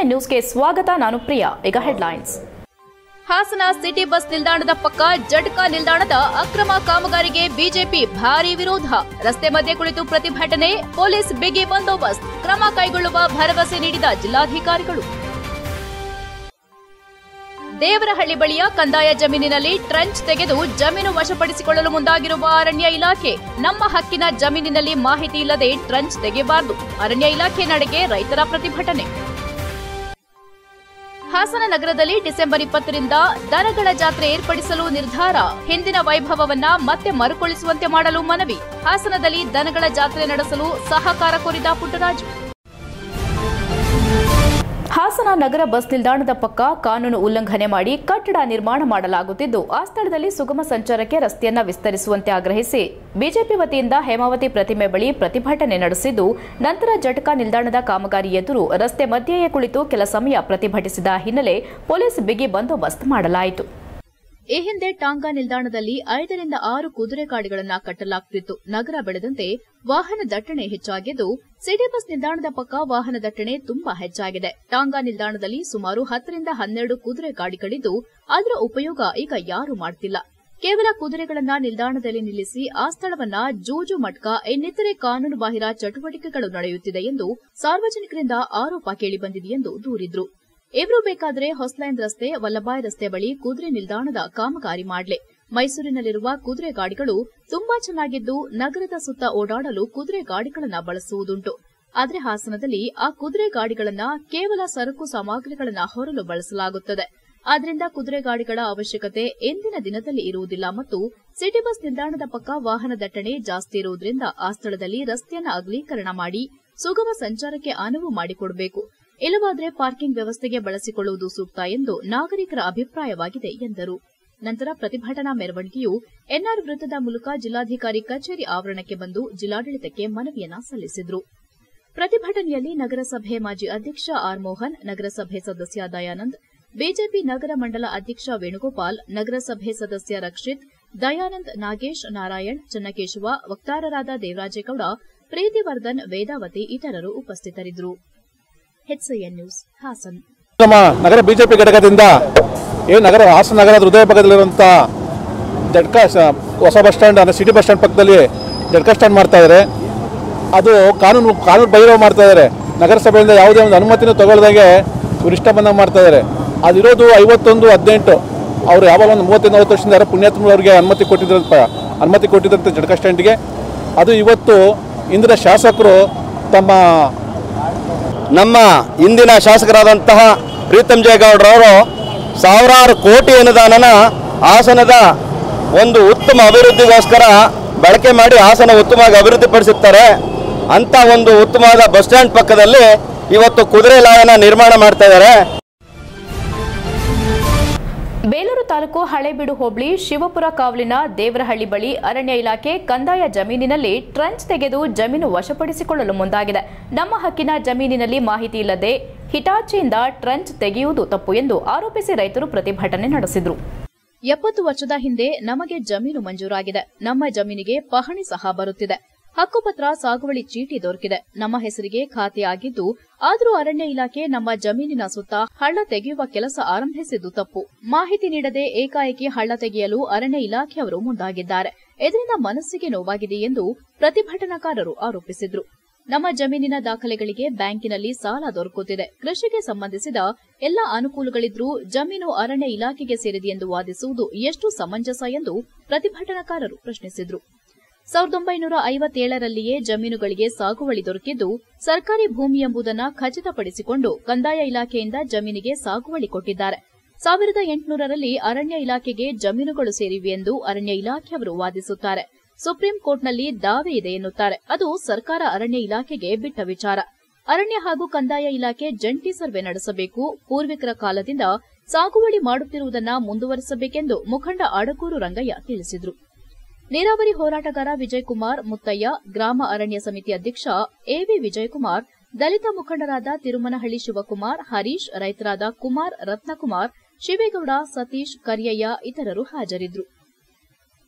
N ನ್ಯೂಸ್ಗೆ ಸ್ವಾಗತ ನಾನು ಪ್ರಿಯಾ ಈಗ ಹೆಡ್ಲೈನ್ಸ್ ಹಾಸನ ಸಿಟಿ ಬಸ್ ನಿಲ್ದಾಣದ ಪಕ್ಕ ಜಡ್ಕಾ ನಿಲ್ದಾಣದ ಅಕ್ರಮ ಕಾಮಗಾರಿಗೆ ಬಿಜೆಪಿ ಭಾರೀ ವಿರೋಧ ರಸ್ತೆ ಮಧ್ಯೆ ಕುಳಿತು ಪ್ರತಿಭಟನೆ ಪೊಲೀಸ್ ಬಿಗಿ ಬಂದೋಬಸ್ತ್ ಕ್ರಮ ಕೈಗೊಳ್ಳುವ ಭರವಸೆ ನೀಡಿದ ಜಿಲ್ಲಾಧಿಕಾರಿಗಳು ದೇವರಹಳ್ಳಿ ಬಳಿಯ ಕಂದಾಯ ಜಮೀನಿನಲ್ಲಿ ಟ್ರಂಚ್ ತೆಗೆದು ಜಮೀನು ವಶಪಡಿಸಿಕೊಳ್ಳಲು ಮುಂದಾಗಿರುವ ಅರಣ್ಯ ಇಲಾಖೆ ನಮ್ಮ ಹಕ್ಕಿನ ಜಮೀನಿನಲ್ಲಿ ಮಾಹಿತಿ ಇಲ್ಲದೆ ಟ್ರಂಚ್ ತೆಗೆಯಬಾರದು ಅರಣ್ಯ ಇಲಾಖೆ ನಡೆಗೆ ರೈತರ ಪ್ರತಿಭಟನೆ ಹಾಸನ ನಗರದಲ್ಲಿ ಡಿಸೆಂಬರ್ ಇಪ್ಪತ್ತರಿಂದ ದನಗಳ ಜಾತ್ರೆ ಏರ್ಪಡಿಸಲು ನಿರ್ಧಾರ ಹಿಂದಿನ ವೈಭವವನ್ನ ಮತ್ತೆ ಮರುಕಳಿಸುವಂತೆ ಮಾಡಲು ಮನವಿ ಹಾಸನದಲ್ಲಿ ದನಗಳ ಜಾತ್ರೆ ನಡೆಸಲು ಸಹಕಾರ ಕೋರಿದ ಪುಟ್ಟರಾಜು ಹಾಸನ ನಗರ ಬಸ್ ನಿಲ್ದಾಣದ ಪಕ್ಕ ಕಾನೂನು ಉಲ್ಲಂಘನೆ ಮಾಡಿ ಕಟ್ಟಡ ನಿರ್ಮಾಣ ಮಾಡಲಾಗುತ್ತಿದ್ದು ಆ ಸ್ಥಳದಲ್ಲಿ ಸುಗಮ ಸಂಚಾರಕ್ಕೆ ರಸ್ತೆಯನ್ನ ವಿಸ್ತರಿಸುವಂತೆ ಆಗ್ರಹಿಸಿ ಬಿಜೆಪಿ ವತಿಯಿಂದ ಹೇಮಾವತಿ ಪ್ರತಿಮೆ ಬಳಿ ಪ್ರತಿಭಟನೆ ನಡೆಸಿದ್ದು ನಂತರ ಜಟಕಾ ನಿಲ್ದಾಣದ ಕಾಮಗಾರಿ ಎದುರು ರಸ್ತೆ ಮಧ್ಯೆಯೇ ಕುಳಿತು ಕೆಲ ಸಮಯ ಪ್ರತಿಭಟಿಸಿದ ಹಿನ್ನೆಲೆ ಪೊಲೀಸ್ ಬಿಗಿ ಬಂದೋಬಸ್ತ್ ಮಾಡಲಾಯಿತು ಈ ಹಿಂದೆ ಟಾಂಗಾ ನಿಲ್ದಾಣದಲ್ಲಿ ಐದರಿಂದ ಆರು ಕುದುರೆ ಗಾಡಿಗಳನ್ನ ಕಟ್ಟಲಾಗುತ್ತಿತ್ತು ನಗರ ಬೆಳೆದಂತೆ ವಾಹನ ದಟ್ಟಣೆ ಹೆಚ್ಚಾಗಿದ್ದು ಸಿಟಿ ಬಸ್ ನಿಲ್ದಾಣದ ಪಕ್ಕ ವಾಹನ ದಟ್ಟಣೆ ತುಂಬಾ ಹೆಚ್ಚಾಗಿದೆ ಟಾಂಗಾ ನಿಲ್ದಾಣದಲ್ಲಿ ಸುಮಾರು ಹತ್ತರಿಂದ ಹನ್ನೆರಡು ಕುದುರೆ ಗಾಡಿಗಳಿದ್ದು ಅದರ ಉಪಯೋಗ ಈಗ ಯಾರೂ ಮಾಡ್ತಿಲ್ಲ ಕೇವಲ ಕುದುರೆಗಳನ್ನ ನಿಲ್ದಾಣದಲ್ಲಿ ನಿಲ್ಲಿಸಿ ಆ ಸ್ಥಳವನ್ನ ಜೂಜು ಮಟ್ಕ ಇನ್ನಿತರೆ ಕಾನೂನು ಬಾಹಿರ ಚಟುವಟಿಕೆಗಳು ನಡೆಯುತ್ತಿದೆ ಎಂದು ಸಾರ್ವಜನಿಕರಿಂದ ಆರೋಪ ಕೇಳಿಬಂದಿದೆ ಎಂದು ದೂರಿದ್ರು ಇವರು ಬೇಕಾದ್ರೆ ಹೊಸಲೈನ್ ರಸ್ತೆ ವಲ್ಲಭಾಯ್ ರಸ್ತೆ ಬಳಿ ಕುದುರೆ ನಿಲ್ದಾಣದ ಕಾಮಗಾರಿ ಮಾಡ್ಲೆ ಮೈಸೂರಿನಲ್ಲಿರುವ ಕುದುರೆ ಗಾಡಿಗಳು ತುಂಬಾ ಚೆನ್ನಾಗಿದ್ದು ನಗರದ ಸುತ್ತ ಓಡಾಡಲು ಕುದುರೆ ಗಾಡಿಗಳನ್ನ ಬಳಸುವುದುಂಟು ಆದ್ರೆ ಹಾಸನದಲ್ಲಿ ಆ ಕುದುರೆ ಗಾಡಿಗಳನ್ನ ಕೇವಲ ಸರಕು ಸಾಮಗ್ರಿಗಳನ್ನ ಹೊರಲು ಬಳಸಲಾಗುತ್ತದೆ ಆದ್ರಿಂದ ಕುದುರೆ ಗಾಡಿಗಳ ಅವಶ್ಯಕತೆ ಎಂದಿನ ದಿನದಲ್ಲಿ ಇರುವುದಿಲ್ಲ ಮತ್ತು ಸಿಟಿ ಬಸ್ ನಿಲ್ದಾಣದ ಪಕ್ಕ ವಾಹನ ದಟ್ಟಣೆ ಜಾಸ್ತಿ ಇರುವುದರಿಂದ ಆ ಸ್ಥಳದಲ್ಲಿ ರಸ್ತೆಯನ್ನ ಅಗಲೀಕರಣ ಮಾಡಿ ಸುಗಮ ಸಂಚಾರಕ್ಕೆ ಅನುವು ಮಾಡಿಕೊಡಬೇಕು ಇಲ್ಲವಾದ್ರೆ ಪಾರ್ಕಿಂಗ್ ವ್ಯವಸ್ಥೆಗೆ ಬಳಸಿಕೊಳ್ಳುವುದು ಸೂಕ್ತ ಎಂದು ನಾಗರಿಕರ ಅಭಿಪ್ರಾಯವಾಗಿದೆ ಎಂದರು ನಂತರ ಪ್ರತಿಭಟನಾ ಮೆರವಣಿಗೆಯು ಎನ್ಆರ್ ವೃತ್ತದ ಮೂಲಕ ಜಿಲ್ಲಾಧಿಕಾರಿ ಕಚೇರಿ ಆವರಣಕ್ಕೆ ಬಂದು ಜಿಲ್ಲಾಡಳಿತಕ್ಕೆ ಮನವಿಯನ್ನ ಸಲ್ಲಿಸಿದ್ರು ಪ್ರತಿಭಟನೆಯಲ್ಲಿ ನಗರಸಭೆ ಮಾಜಿ ಅಧ್ಯಕ್ಷ ಆರ್ ಮೋಹನ್ ನಗರಸಭೆ ಸದಸ್ಯ ದಯಾನಂದ್ ಬಿಜೆಪಿ ನಗರ ಮಂಡಲ ಅಧ್ಯಕ್ಷ ವೇಣುಗೋಪಾಲ್ ನಗರಸಭೆ ಸದಸ್ಯ ರಕ್ಷಿತ್ ದಯಾನಂದ್ ನಾಗೇಶ್ ನಾರಾಯಣ್ ಚನ್ನಕೇಶವ ವಕ್ತಾರರಾದ ದೇವರಾಜೇಗೌಡ ಪ್ರೀತಿವರ್ಧನ್ ವೇದಾವತಿ ಇತರರು ಉಪಸ್ಥಿತರಿದ್ದರು ಹೆಚ್ಎನ್ ನ್ಯೂಸ್ ಹಾಸನ್ ನಮ್ಮ ನಗರ ಬಿಜೆಪಿ ಘಟಕದಿಂದ ಏನು ನಗರ ಹಾಸನ ನಗರದ ಹೃದಯ ಭಾಗದಲ್ಲಿರುವಂಥ ಜಡ್ಕಾ ಸ- ಹೊಸ ಬಸ್ ಸ್ಟ್ಯಾಂಡ್ ಅಂದರೆ ಸಿಟಿ ಬಸ್ ಸ್ಟ್ಯಾಂಡ್ ಪಕ್ಕದಲ್ಲಿ ಜಡ್ಕಾ ಸ್ಟ್ಯಾಂಡ್ ಮಾಡ್ತಾ ಇದ್ದಾರೆ ಅದು ಕಾನೂನು ಕಾನೂನು ಬಹಿರವ ಮಾಡ್ತಾ ಇದ್ದಾರೆ ನಗರಸಭೆಯಿಂದ ಯಾವುದೇ ಒಂದು ಅನುಮತಿನೂ ತಗೊಳ್ದಂಗೆ ಇವ್ರು ಇಷ್ಟ ಬಂದಂಗೆ ಮಾಡ್ತಾ ಇದ್ದಾರೆ ಅದಿರೋದು ಐವತ್ತೊಂದು ಹದಿನೆಂಟು ಅವರು ಯಾವಾಗ ಒಂದು ಮೂವತ್ತೈದು ನಲವತ್ತು ವರ್ಷದಿಂದ ಯಾರೋ ಪುಣ್ಯಾತ್ಮರವ್ರಿಗೆ ಅನುಮತಿ ಕೊಟ್ಟಿದ್ರಂತ ಅನುಮತಿ ಕೊಟ್ಟಿದ್ದಂತೆ ಜಡ್ಕಾ ಸ್ಟ್ಯಾಂಡ್ಗೆ ಅದು ಇವತ್ತು ಇಂದಿನ ಶಾಸಕರು ತಮ್ಮ ನಮ್ಮ ಇಂದಿನ ಶಾಸಕರಾದಂತಹ ಪ್ರೀತಮ್ ಜಯಗೌಡರವರು ಸಾವಿರಾರು ಕೋಟಿ ಅನುದಾನನ ಹಾಸನದ ಒಂದು ಉತ್ತಮ ಅಭಿವೃದ್ಧಿಗೋಸ್ಕರ ಬಳಕೆ ಮಾಡಿ ಹಾಸನ ಉತ್ತಮವಾಗಿ ಅಭಿವೃದ್ಧಿಪಡಿಸುತ್ತಾರೆ ಅಂತ ಒಂದು ಉತ್ತಮವಾದ ಬಸ್ ಸ್ಟ್ಯಾಂಡ್ ಪಕ್ಕದಲ್ಲಿ ಇವತ್ತು ಕುದುರೆ ಲಾಯನ ನಿರ್ಮಾಣ ಮಾಡ್ತಾ ಇದ್ದಾರೆ ಬೇಲೂರು ತಾಲೂಕು ಹಳೇಬೀಡು ಹೋಬಳಿ ಶಿವಪುರ ಕಾವಲಿನ ದೇವರಹಳ್ಳಿ ಬಳಿ ಅರಣ್ಯ ಇಲಾಖೆ ಕಂದಾಯ ಜಮೀನಿನಲ್ಲಿ ಟ್ರಂಚ್ ತೆಗೆದು ಜಮೀನು ವಶಪಡಿಸಿಕೊಳ್ಳಲು ಮುಂದಾಗಿದೆ ನಮ್ಮ ಹಕ್ಕಿನ ಜಮೀನಿನಲ್ಲಿ ಮಾಹಿತಿ ಇಲ್ಲದೆ ಹಿಟಾಚಿಯಿಂದ ಟ್ರಂಚ್ ತೆಗೆಯುವುದು ತಪ್ಪು ಎಂದು ಆರೋಪಿಸಿ ರೈತರು ಪ್ರತಿಭಟನೆ ನಡೆಸಿದರು ಎಪ್ಪತ್ತು ವರ್ಷದ ಹಿಂದೆ ನಮಗೆ ಜಮೀನು ಮಂಜೂರಾಗಿದೆ ನಮ್ಮ ಜಮೀನಿಗೆ ಪಹಣಿ ಸಹ ಬರುತ್ತಿದೆ ಹಕ್ಕುಪತ್ರ ಸಾಗುವಳಿ ಚೀಟಿ ದೊರಕಿದೆ ನಮ್ಮ ಹೆಸರಿಗೆ ಖಾತೆ ಆಗಿದ್ದು ಆದರೂ ಅರಣ್ಯ ಇಲಾಖೆ ನಮ್ಮ ಜಮೀನಿನ ಸುತ್ತ ಹಳ್ಳ ತೆಗೆಯುವ ಕೆಲಸ ಆರಂಭಿಸಿದ್ದು ತಪ್ಪು ಮಾಹಿತಿ ನೀಡದೆ ಏಕಾಏಕಿ ಹಳ್ಳ ತೆಗೆಯಲು ಅರಣ್ಯ ಇಲಾಖೆಯವರು ಮುಂದಾಗಿದ್ದಾರೆ ಇದರಿಂದ ಮನಸ್ಸಿಗೆ ನೋವಾಗಿದೆ ಎಂದು ಪ್ರತಿಭಟನಾಕಾರರು ಆರೋಪಿಸಿದ್ರು ನಮ್ಮ ಜಮೀನಿನ ದಾಖಲೆಗಳಿಗೆ ಬ್ಯಾಂಕಿನಲ್ಲಿ ಸಾಲ ದೊರಕುತ್ತಿದೆ ಕೃಷಿಗೆ ಸಂಬಂಧಿಸಿದ ಎಲ್ಲ ಅನುಕೂಲಗಳಿದ್ರೂ ಜಮೀನು ಅರಣ್ಯ ಇಲಾಖೆಗೆ ಸೇರಿದೆ ಎಂದು ವಾದಿಸುವುದು ಎಷ್ಟು ಸಮಂಜಸ ಎಂದು ಪ್ರತಿಭಟನಾಕಾರರು ಪ್ರಶ್ನಿಸಿದ್ರು ಸಾವಿರದ ಒಂಬೈನೂರ ಐವತ್ತೇಳರಲ್ಲಿಯೇ ಜಮೀನುಗಳಿಗೆ ಸಾಗುವಳಿ ದೊರಕಿದ್ದು ಸರ್ಕಾರಿ ಭೂಮಿ ಎಂಬುದನ್ನು ಖಚಿತಪಡಿಸಿಕೊಂಡು ಕಂದಾಯ ಇಲಾಖೆಯಿಂದ ಜಮೀನಿಗೆ ಸಾಗುವಳಿ ಕೊಟ್ಟಿದ್ದಾರೆ ಸಾವಿರದ ಎಂಟುನೂರರಲ್ಲಿ ಅರಣ್ಯ ಇಲಾಖೆಗೆ ಜಮೀನುಗಳು ಸೇರಿವೆ ಎಂದು ಅರಣ್ಯ ಇಲಾಖೆಯವರು ವಾದಿಸುತ್ತಾರೆ ಸುಪ್ರೀಂ ಕೋರ್ಟ್ನಲ್ಲಿ ದಾವೆ ಇದೆ ಎನ್ನುತ್ತಾರೆ ಅದು ಸರ್ಕಾರ ಅರಣ್ಯ ಇಲಾಖೆಗೆ ಬಿಟ್ಟ ವಿಚಾರ ಅರಣ್ಯ ಹಾಗೂ ಕಂದಾಯ ಇಲಾಖೆ ಜಂಟಿ ಸರ್ವೆ ನಡೆಸಬೇಕು ಪೂರ್ವಿಕರ ಕಾಲದಿಂದ ಸಾಗುವಳಿ ಮಾಡುತ್ತಿರುವುದನ್ನ ಮುಂದುವರಿಸಬೇಕೆಂದು ಮುಖಂಡ ಅಡಗೂರು ರಂಗಯ್ಯ ತಿಳಿಸಿದರು ನೀರಾವರಿ ಹೋರಾಟಗಾರ ವಿಜಯಕುಮಾರ್ ಮುತ್ತಯ್ಯ ಗ್ರಾಮ ಅರಣ್ಯ ಸಮಿತಿ ಅಧ್ಯಕ್ಷ ಎವಿ ವಿಜಯಕುಮಾರ್ ದಲಿತ ಮುಖಂಡರಾದ ತಿರುಮನಹಳ್ಳಿ ಶಿವಕುಮಾರ್ ಹರೀಶ್ ರೈತರಾದ ಕುಮಾರ್ ರತ್ನಕುಮಾರ್ ಶಿವೇಗೌಡ ಸತೀಶ್ ಕರಿಯಯ್ಯ ಇತರರು ಹಾಜರಿದ್ದರು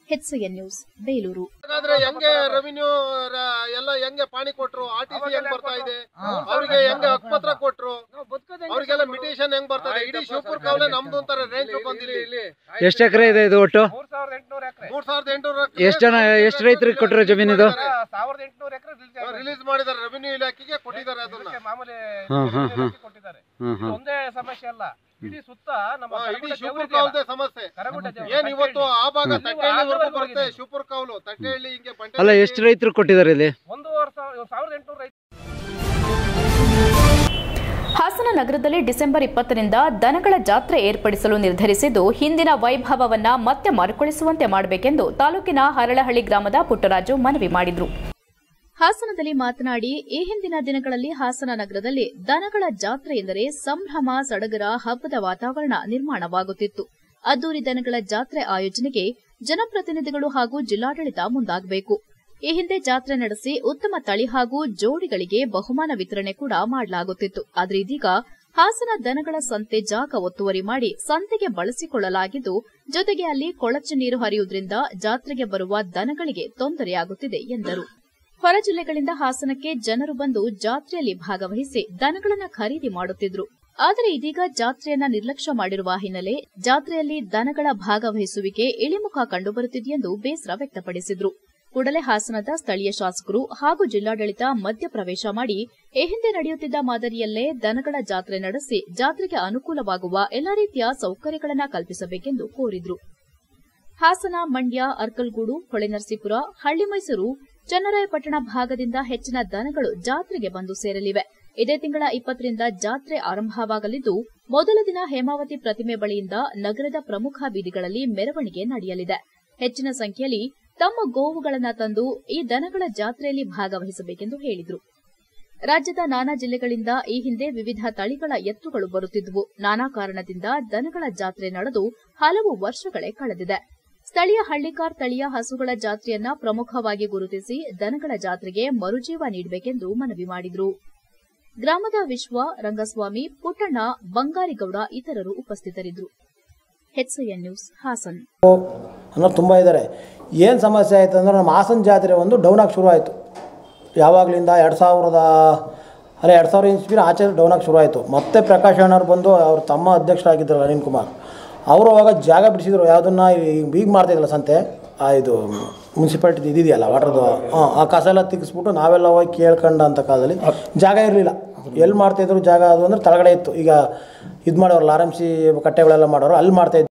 ಹೆಚ್ಸಿಎನ್ ನ್ಯೂಸ್ ಬೇಲೂರು ಹಾಗಾದ್ರೆ ಹೆಂಗೆ ರೆವಿನ್ಯೂ ಎಲ್ಲ ಹೆಂಗೆ ಪಾಣಿ ಕೊಟ್ರು ಆರ್ ಟಿ ಸಿ ಹೆಂಗ್ ಬರ್ತಾ ಇದೆ ಅವ್ರಿಗೆ ಹೆಂಗೆ ಹಕ್ಕುಪತ್ರ ಕೊಟ್ರು ಅವ್ರಿಗೆಲ್ಲ ಮಿಟೇಷನ್ ಹೆಂಗ್ ಬರ್ತಾ ಇದೆ ಇಡೀ ಶಿವಪುರ ಕಾವಲೆ ನಮ್ದು ಅಂತಾರೆ ರೇಂಜ್ ಬಂದಿಲ್ಲ ಇಲ್ಲಿ ಎಷ್ಟು ಎಕರೆ ಇದೆ ಇದು ಒಟ್ಟು ಮೂರ್ ಸಾವಿರದ ಎಂಟುನೂರ ಎಷ್ಟು ಜನ ಎಷ್ಟು ರೈತರಿಗೆ ಕೊಟ್ಟರು ಜಮೀನಿದು ಸಾವಿರದ ಎಂಟುನೂರು ಎಕರೆ ರಿಲೀಸ್ ಮಾಡಿದ್ದಾರೆ ರೆವಿನ್ಯೂ ಇಲಾಖೆಗೆ ಕೊಟ್ಟಿದ್ದಾರೆ ಅದನ್ನ ಮಾಮೂಲಿ ಹಾಂ ಹಾಂ ಹಾಂ ಕೊಟ್ಟಿದ್ದಾರೆ ಹಾಂ ಹಾಂ ಒಂದೇ ಸಮಸ್ಯೆ ಅಲ್ಲ ಇಡೀ ಸುತ್ತ ನಮ್ಮ ಹಾ, ಇಡೀ ಕರಗುಡ್ಡ ಶಿವಪುರ ದೇವ್ರು ಕಾವಲ್ದೆ ಸಮಸ್ಯೆ ಕರಗುಡ್ಡ ದೇವ್ರು, ಏನ್ ಇವತ್ತು ಆ ಭಾಗ ನೀವು ತಟ್ಟೆಹಳ್ಳಿವರೆಗೂ ಆ ಬರುತ್ತೆ ಕಡೆ ಶಿವಪುರ ಕಾವಲು ತಟ್ಟೆಹಳ್ಳಿ ಹಿಂಗೆ ಬಂಟೆ ಅಲ್ಲ ಎಷ್ಟು ರೈತರು ಕೊಟ್ಟಿದ್ದಾರೆ ಇಲ್ಲಿ ಒಂದೂವರೆ ಸಾವಿರ ಸಾವಿರದ ಎಂಟುನೂರ ರೈತ ಹಾಸನ ನಗರದಲ್ಲಿ ಡಿಸೆಂಬರ್ ಇಪ್ಪತ್ತರಿಂದ ದನಗಳ ಜಾತ್ರೆ ಏರ್ಪಡಿಸಲು ನಿರ್ಧರಿಸಿದ್ದು ಹಿಂದಿನ ವೈಭವವನ್ನ ಮತ್ತೆ ಮರುಕಳಿಸುವಂತೆ ಮಾಡಬೇಕೆಂದು ತಾಲೂಕಿನ ಹರಳಹಳ್ಳಿ ಗ್ರಾಮದ ಪುಟ್ಟರಾಜು ಮನವಿ ಮಾಡಿದರು ಹಾಸನದಲ್ಲಿ ಮಾತನಾಡಿ ಈ ಹಿಂದಿನ ದಿನಗಳಲ್ಲಿ ಹಾಸನ ನಗರದಲ್ಲಿ ದನಗಳ ಜಾತ್ರೆ ಎಂದರೆ ಸಂಭ್ರಮ ಸಡಗರ ಹಬ್ಬದ ವಾತಾವರಣ ನಿರ್ಮಾಣವಾಗುತ್ತಿತ್ತು ಅದ್ದೂರಿ ದನಗಳ ಜಾತ್ರೆ ಆಯೋಜನೆಗೆ ಜನಪ್ರತಿನಿಧಿಗಳು ಹಾಗೂ ಜಿಲ್ಲಾಡಳಿತ ಮುಂದಾಗಬೇಕು ಈ ಹಿಂದೆ ಜಾತ್ರೆ ನಡೆಸಿ ಉತ್ತಮ ತಳಿ ಹಾಗೂ ಜೋಡಿಗಳಿಗೆ ಬಹುಮಾನ ವಿತರಣೆ ಕೂಡ ಮಾಡಲಾಗುತ್ತಿತ್ತು ಆದರೆ ಇದೀಗ ಹಾಸನ ದನಗಳ ಸಂತೆ ಜಾಗ ಒತ್ತುವರಿ ಮಾಡಿ ಸಂತೆಗೆ ಬಳಸಿಕೊಳ್ಳಲಾಗಿದ್ದು ಜೊತೆಗೆ ಅಲ್ಲಿ ಕೊಳಚೆ ನೀರು ಹರಿಯುವುದರಿಂದ ಜಾತ್ರೆಗೆ ಬರುವ ದನಗಳಿಗೆ ತೊಂದರೆಯಾಗುತ್ತಿದೆ ಎಂದರು ಹೊರ ಜಿಲ್ಲೆಗಳಿಂದ ಹಾಸನಕ್ಕೆ ಜನರು ಬಂದು ಜಾತ್ರೆಯಲ್ಲಿ ಭಾಗವಹಿಸಿ ದನಗಳನ್ನ ಖರೀದಿ ಮಾಡುತ್ತಿದ್ರು ಆದರೆ ಇದೀಗ ಜಾತ್ರೆಯನ್ನ ನಿರ್ಲಕ್ಷ್ಯ ಮಾಡಿರುವ ಹಿನ್ನೆಲೆ ಜಾತ್ರೆಯಲ್ಲಿ ದನಗಳ ಭಾಗವಹಿಸುವಿಕೆ ಇಳಿಮುಖ ಕಂಡುಬರುತ್ತಿದೆಯೆಂದು ಬೇಸರ ವ್ಯಕ್ತಪಡಿಸಿದ್ರು ಕೂಡಲೇ ಹಾಸನದ ಸ್ಥಳೀಯ ಶಾಸಕರು ಹಾಗೂ ಜಿಲ್ಲಾಡಳಿತ ಮಧ್ಯಪ್ರವೇಶ ಮಾಡಿ ಈ ಹಿಂದೆ ನಡೆಯುತ್ತಿದ್ದ ಮಾದರಿಯಲ್ಲೇ ದನಗಳ ಜಾತ್ರೆ ನಡೆಸಿ ಜಾತ್ರೆಗೆ ಅನುಕೂಲವಾಗುವ ಎಲ್ಲಾ ರೀತಿಯ ಸೌಕರ್ಯಗಳನ್ನು ಕಲ್ಪಿಸಬೇಕೆಂದು ಕೋರಿದ್ರು ಹಾಸನ ಮಂಡ್ಯ ಅರ್ಕಲ್ಗೂಡು ಹೊಳೆನರಸೀಪುರ ಹಳ್ಳಿ ಮೈಸೂರು ಚನ್ನರಾಯಪಟ್ಟಣ ಭಾಗದಿಂದ ಹೆಚ್ಚಿನ ದನಗಳು ಜಾತ್ರೆಗೆ ಬಂದು ಸೇರಲಿವೆ ಇದೇ ತಿಂಗಳ ಇಪ್ಪತ್ತರಿಂದ ಜಾತ್ರೆ ಆರಂಭವಾಗಲಿದ್ದು ಮೊದಲ ದಿನ ಹೇಮಾವತಿ ಪ್ರತಿಮೆ ಬಳಿಯಿಂದ ನಗರದ ಪ್ರಮುಖ ಬೀದಿಗಳಲ್ಲಿ ಮೆರವಣಿಗೆ ನಡೆಯಲಿದೆ ಹೆಚ್ಚಿನ ಸಂಖ್ಯೆಯಲ್ಲಿ ತಮ್ಮ ಗೋವುಗಳನ್ನು ತಂದು ಈ ದನಗಳ ಜಾತ್ರೆಯಲ್ಲಿ ಭಾಗವಹಿಸಬೇಕೆಂದು ಹೇಳಿದರು ರಾಜ್ಯದ ನಾನಾ ಜಿಲ್ಲೆಗಳಿಂದ ಈ ಹಿಂದೆ ವಿವಿಧ ತಳಿಗಳ ಎತ್ತುಗಳು ಬರುತ್ತಿದ್ದುವು ನಾನಾ ಕಾರಣದಿಂದ ದನಗಳ ಜಾತ್ರೆ ನಡೆದು ಹಲವು ವರ್ಷಗಳೇ ಕಳೆದಿದೆ ಸ್ಥಳೀಯ ಹಳ್ಳಿಕಾರ್ ತಳಿಯ ಹಸುಗಳ ಜಾತ್ರೆಯನ್ನ ಪ್ರಮುಖವಾಗಿ ಗುರುತಿಸಿ ದನಗಳ ಜಾತ್ರೆಗೆ ಮರುಜೀವ ನೀಡಬೇಕೆಂದು ಮನವಿ ಮಾಡಿದರು ಗ್ರಾಮದ ವಿಶ್ವ ರಂಗಸ್ವಾಮಿ ಪುಟ್ಟಣ್ಣ ಬಂಗಾರಿಗೌಡ ಇತರರು ಉಪಸ್ಥಿತರಿದ್ದರು ಹೆಚ್ಐಎನ್ ನ್ಯೂಸ್ ಹಾಸನ್ ಅನ್ನೋರು ತುಂಬ ಇದ್ದಾರೆ ಏನು ಸಮಸ್ಯೆ ಆಯಿತು ಅಂದರೆ ನಮ್ಮ ಹಾಸನ ಜಾತ್ರೆ ಒಂದು ಡೌನ್ ಆಗಿ ಶುರು ಆಯಿತು ಯಾವಾಗಲಿಂದ ಎರಡು ಸಾವಿರದ ಅಲ್ಲ ಎರಡು ಸಾವಿರ ಇಸ್ವಿನ ಆಚೆ ಡೌನ್ ಆಗಿ ಶುರು ಆಯಿತು ಮತ್ತೆ ಪ್ರಕಾಶ್ ಅಣ್ಣವ್ರು ಬಂದು ಅವ್ರ ತಮ್ಮ ಅಧ್ಯಕ್ಷರಾಗಿದ್ದರು ಅನಿಲ್ ಕುಮಾರ್ ಅವರು ಅವಾಗ ಜಾಗ ಬಿಡಿಸಿದ್ರು ಯಾವುದನ್ನ ಈಗ ಮಾಡ್ತಾಯಿದ್ರಲ್ಲ ಸಂತೆ ಆ ಇದು ಮುನ್ಸಿಪಾಲ್ಟಿ ಇದಿದೆಯಲ್ಲ ವಾಟ್ರದ್ದು ಹಾಂ ಆ ಕಸ ಎಲ್ಲ ತಿಕ್ಕಿಸ್ಬಿಟ್ಟು ನಾವೆಲ್ಲ ಹೋಗಿ ಕೇಳ್ಕೊಂಡ ಅಂತ ಕಾಲದಲ್ಲಿ ಜಾಗ ಇರಲಿಲ್ಲ ಎಲ್ಲಿ ಮಾಡ್ತಾಯಿದ್ರು ಜಾಗ ಅದು ಅಂದ್ರೆ ತಳಗಡೆ ಇತ್ತು ಈಗ ಇದು ಮಾಡೋರು ಆರ್ ಎಮ್ ಸಿ ಕಟ್ಟೆಗಳೆಲ್ಲ ಮಾಡೋರು ಅಲ್ಲಿ ಮಾಡ್ತಾಯಿದ್ರು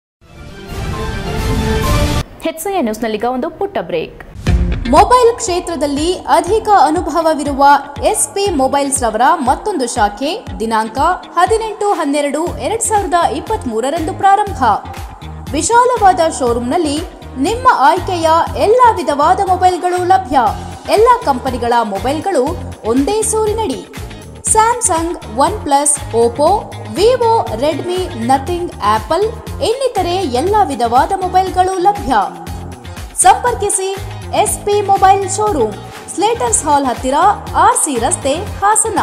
ಹೆಚ್ಐ ನ್ಯೂಸ್ನಲ್ಲೀಗ ಒಂದು ಪುಟ್ಟ ಬ್ರೇಕ್ ಮೊಬೈಲ್ ಕ್ಷೇತ್ರದಲ್ಲಿ ಅಧಿಕ ಅನುಭವವಿರುವ ಎಸ್ಪಿ ಮೊಬೈಲ್ಸ್ ರವರ ಮತ್ತೊಂದು ಶಾಖೆ ದಿನಾಂಕ ಹದಿನೆಂಟು ಹನ್ನೆರಡು ಎರಡ್ ಸಾವಿರದ ಇಪ್ಪತ್ತ್ ಮೂರರಂದು ಪ್ರಾರಂಭ ವಿಶಾಲವಾದ ಶೋರೂಂನಲ್ಲಿ ನಿಮ್ಮ ಆಯ್ಕೆಯ ಎಲ್ಲ ವಿಧವಾದ ಮೊಬೈಲ್ಗಳು ಲಭ್ಯ ಎಲ್ಲ ಕಂಪನಿಗಳ ಮೊಬೈಲ್ಗಳು ಒಂದೇ ಸೂರಿನಡಿ Samsung OnePlus Oppo Vivo Redmi Nothing Apple ಇನ್ನಿತರೆ ಎಲ್ಲ ವಿಧವಾದ ಮೊಬೈಲ್ಗಳು ಲಭ್ಯ ಸಂಪರ್ಕಿಸಿ SP mobile showroom Slaters Hall ಹತ್ತಿರ ಆರ್ಸಿ ರಸ್ತೆ ಹಾಸನ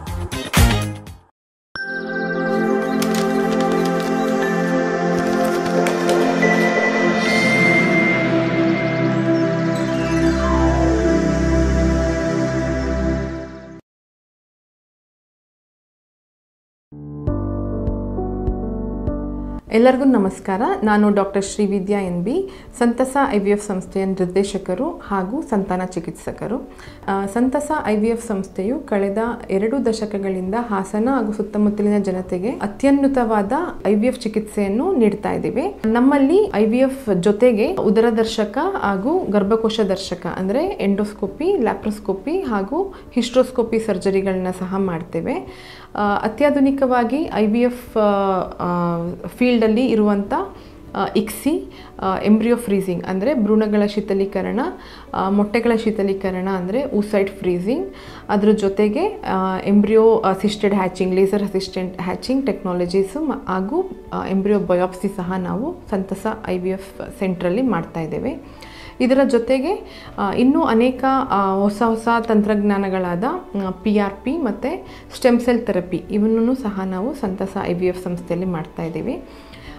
ಎಲ್ಲರಿಗೂ ನಮಸ್ಕಾರ ನಾನು doctor Srividya N B Santhasa I V F ಸಂಸ್ಥೆಯ ನಿರ್ದೇಶಕರು ಹಾಗೂ ಸಂತಾನ ಚಿಕಿತ್ಸಕರು ಆ, ಸಂತಸ ಐ ವಿ ಎಫ್ ಸಂಸ್ಥೆಯು ಕಳೆದ ಎರಡು ದಶಕಗಳಿಂದ ಹಾಸನ ಹಾಗೂ ಸುತ್ತಮುತ್ತಲಿನ ಜನತೆಗೆ ಅತ್ಯುನ್ನತವಾದ ಐ ವಿ ಎಫ್ ಚಿಕಿತ್ಸೆಯನ್ನು ನೀಡ್ತಾ ಇದ್ದೀವಿ ನಮ್ಮಲ್ಲಿ ಐ ವಿ ಎಫ್ ಜೊತೆಗೆ ಉದರ ದರ್ಶಕ ಹಾಗೂ ಗರ್ಭಕೋಶ ದರ್ಶಕ ಅಂದರೆ ಎಂಡೋಸ್ಕೋಪಿ ಲ್ಯಾಪ್ರೋಸ್ಕೋಪಿ ಹಾಗೂ ಹಿಸ್ಟ್ರೋಸ್ಕೋಪಿ ಸರ್ಜರಿಗಳನ್ನ ಸಹ ಮಾಡ್ತೇವೆ ಆ, ಅತ್ಯಾಧುನಿಕವಾಗಿ ಐ ವಿ ಎಫ್ ಫೀಲ್ಡಲ್ಲಿ ಇರುವಂಥ ಇಕ್ಸಿ ಎಂಬ್ರಿಯೋ ಫ್ರೀಸಿಂಗ್ ಅಂದರೆ ಭ್ರೂಣಗಳ ಶೀತಲೀಕರಣ ಆ, ಮೊಟ್ಟೆಗಳ ಶೀತಲೀಕರಣ ಅಂದರೆ ಊಸೈಡ್ ಫ್ರೀಸಿಂಗ್ ಅದ್ರ ಜೊತೆಗೆ embryo assisted hatching laser assistant hatching technologies ಮ- ಹಾಗೂ ಎಂಬ್ರಿಯೋ ಬಯೋಪ್ಸಿ ಸಹ ನಾವು ಸಂತಸ ಐ ವಿ ಎಫ್ ಸೆಂಟ್ರಲ್ಲಿ ಮಾಡ್ತಾ ಇದ್ದೇವೆ ಇದರ ಜೊತೆಗೆ ಆ, ಇನ್ನೂ ಅನೇಕ ಆ, ಹೊಸ ಹೊಸ ತಂತ್ರಜ್ಞಾನಗಳಾದ ಪಿ ಆರ್ ಪಿ ಮತ್ತು ಸ್ಟೆಮ್ ಸೆಲ್ ಥೆರಪಿ ಇವನ್ನೂ ಸಹ ನಾವು ಸಂತಸ ಐ ವಿ ಎಫ್ ಸಂಸ್ಥೆಯಲ್ಲಿ ಮಾಡ್ತಾ ಇದ್ದೀವಿ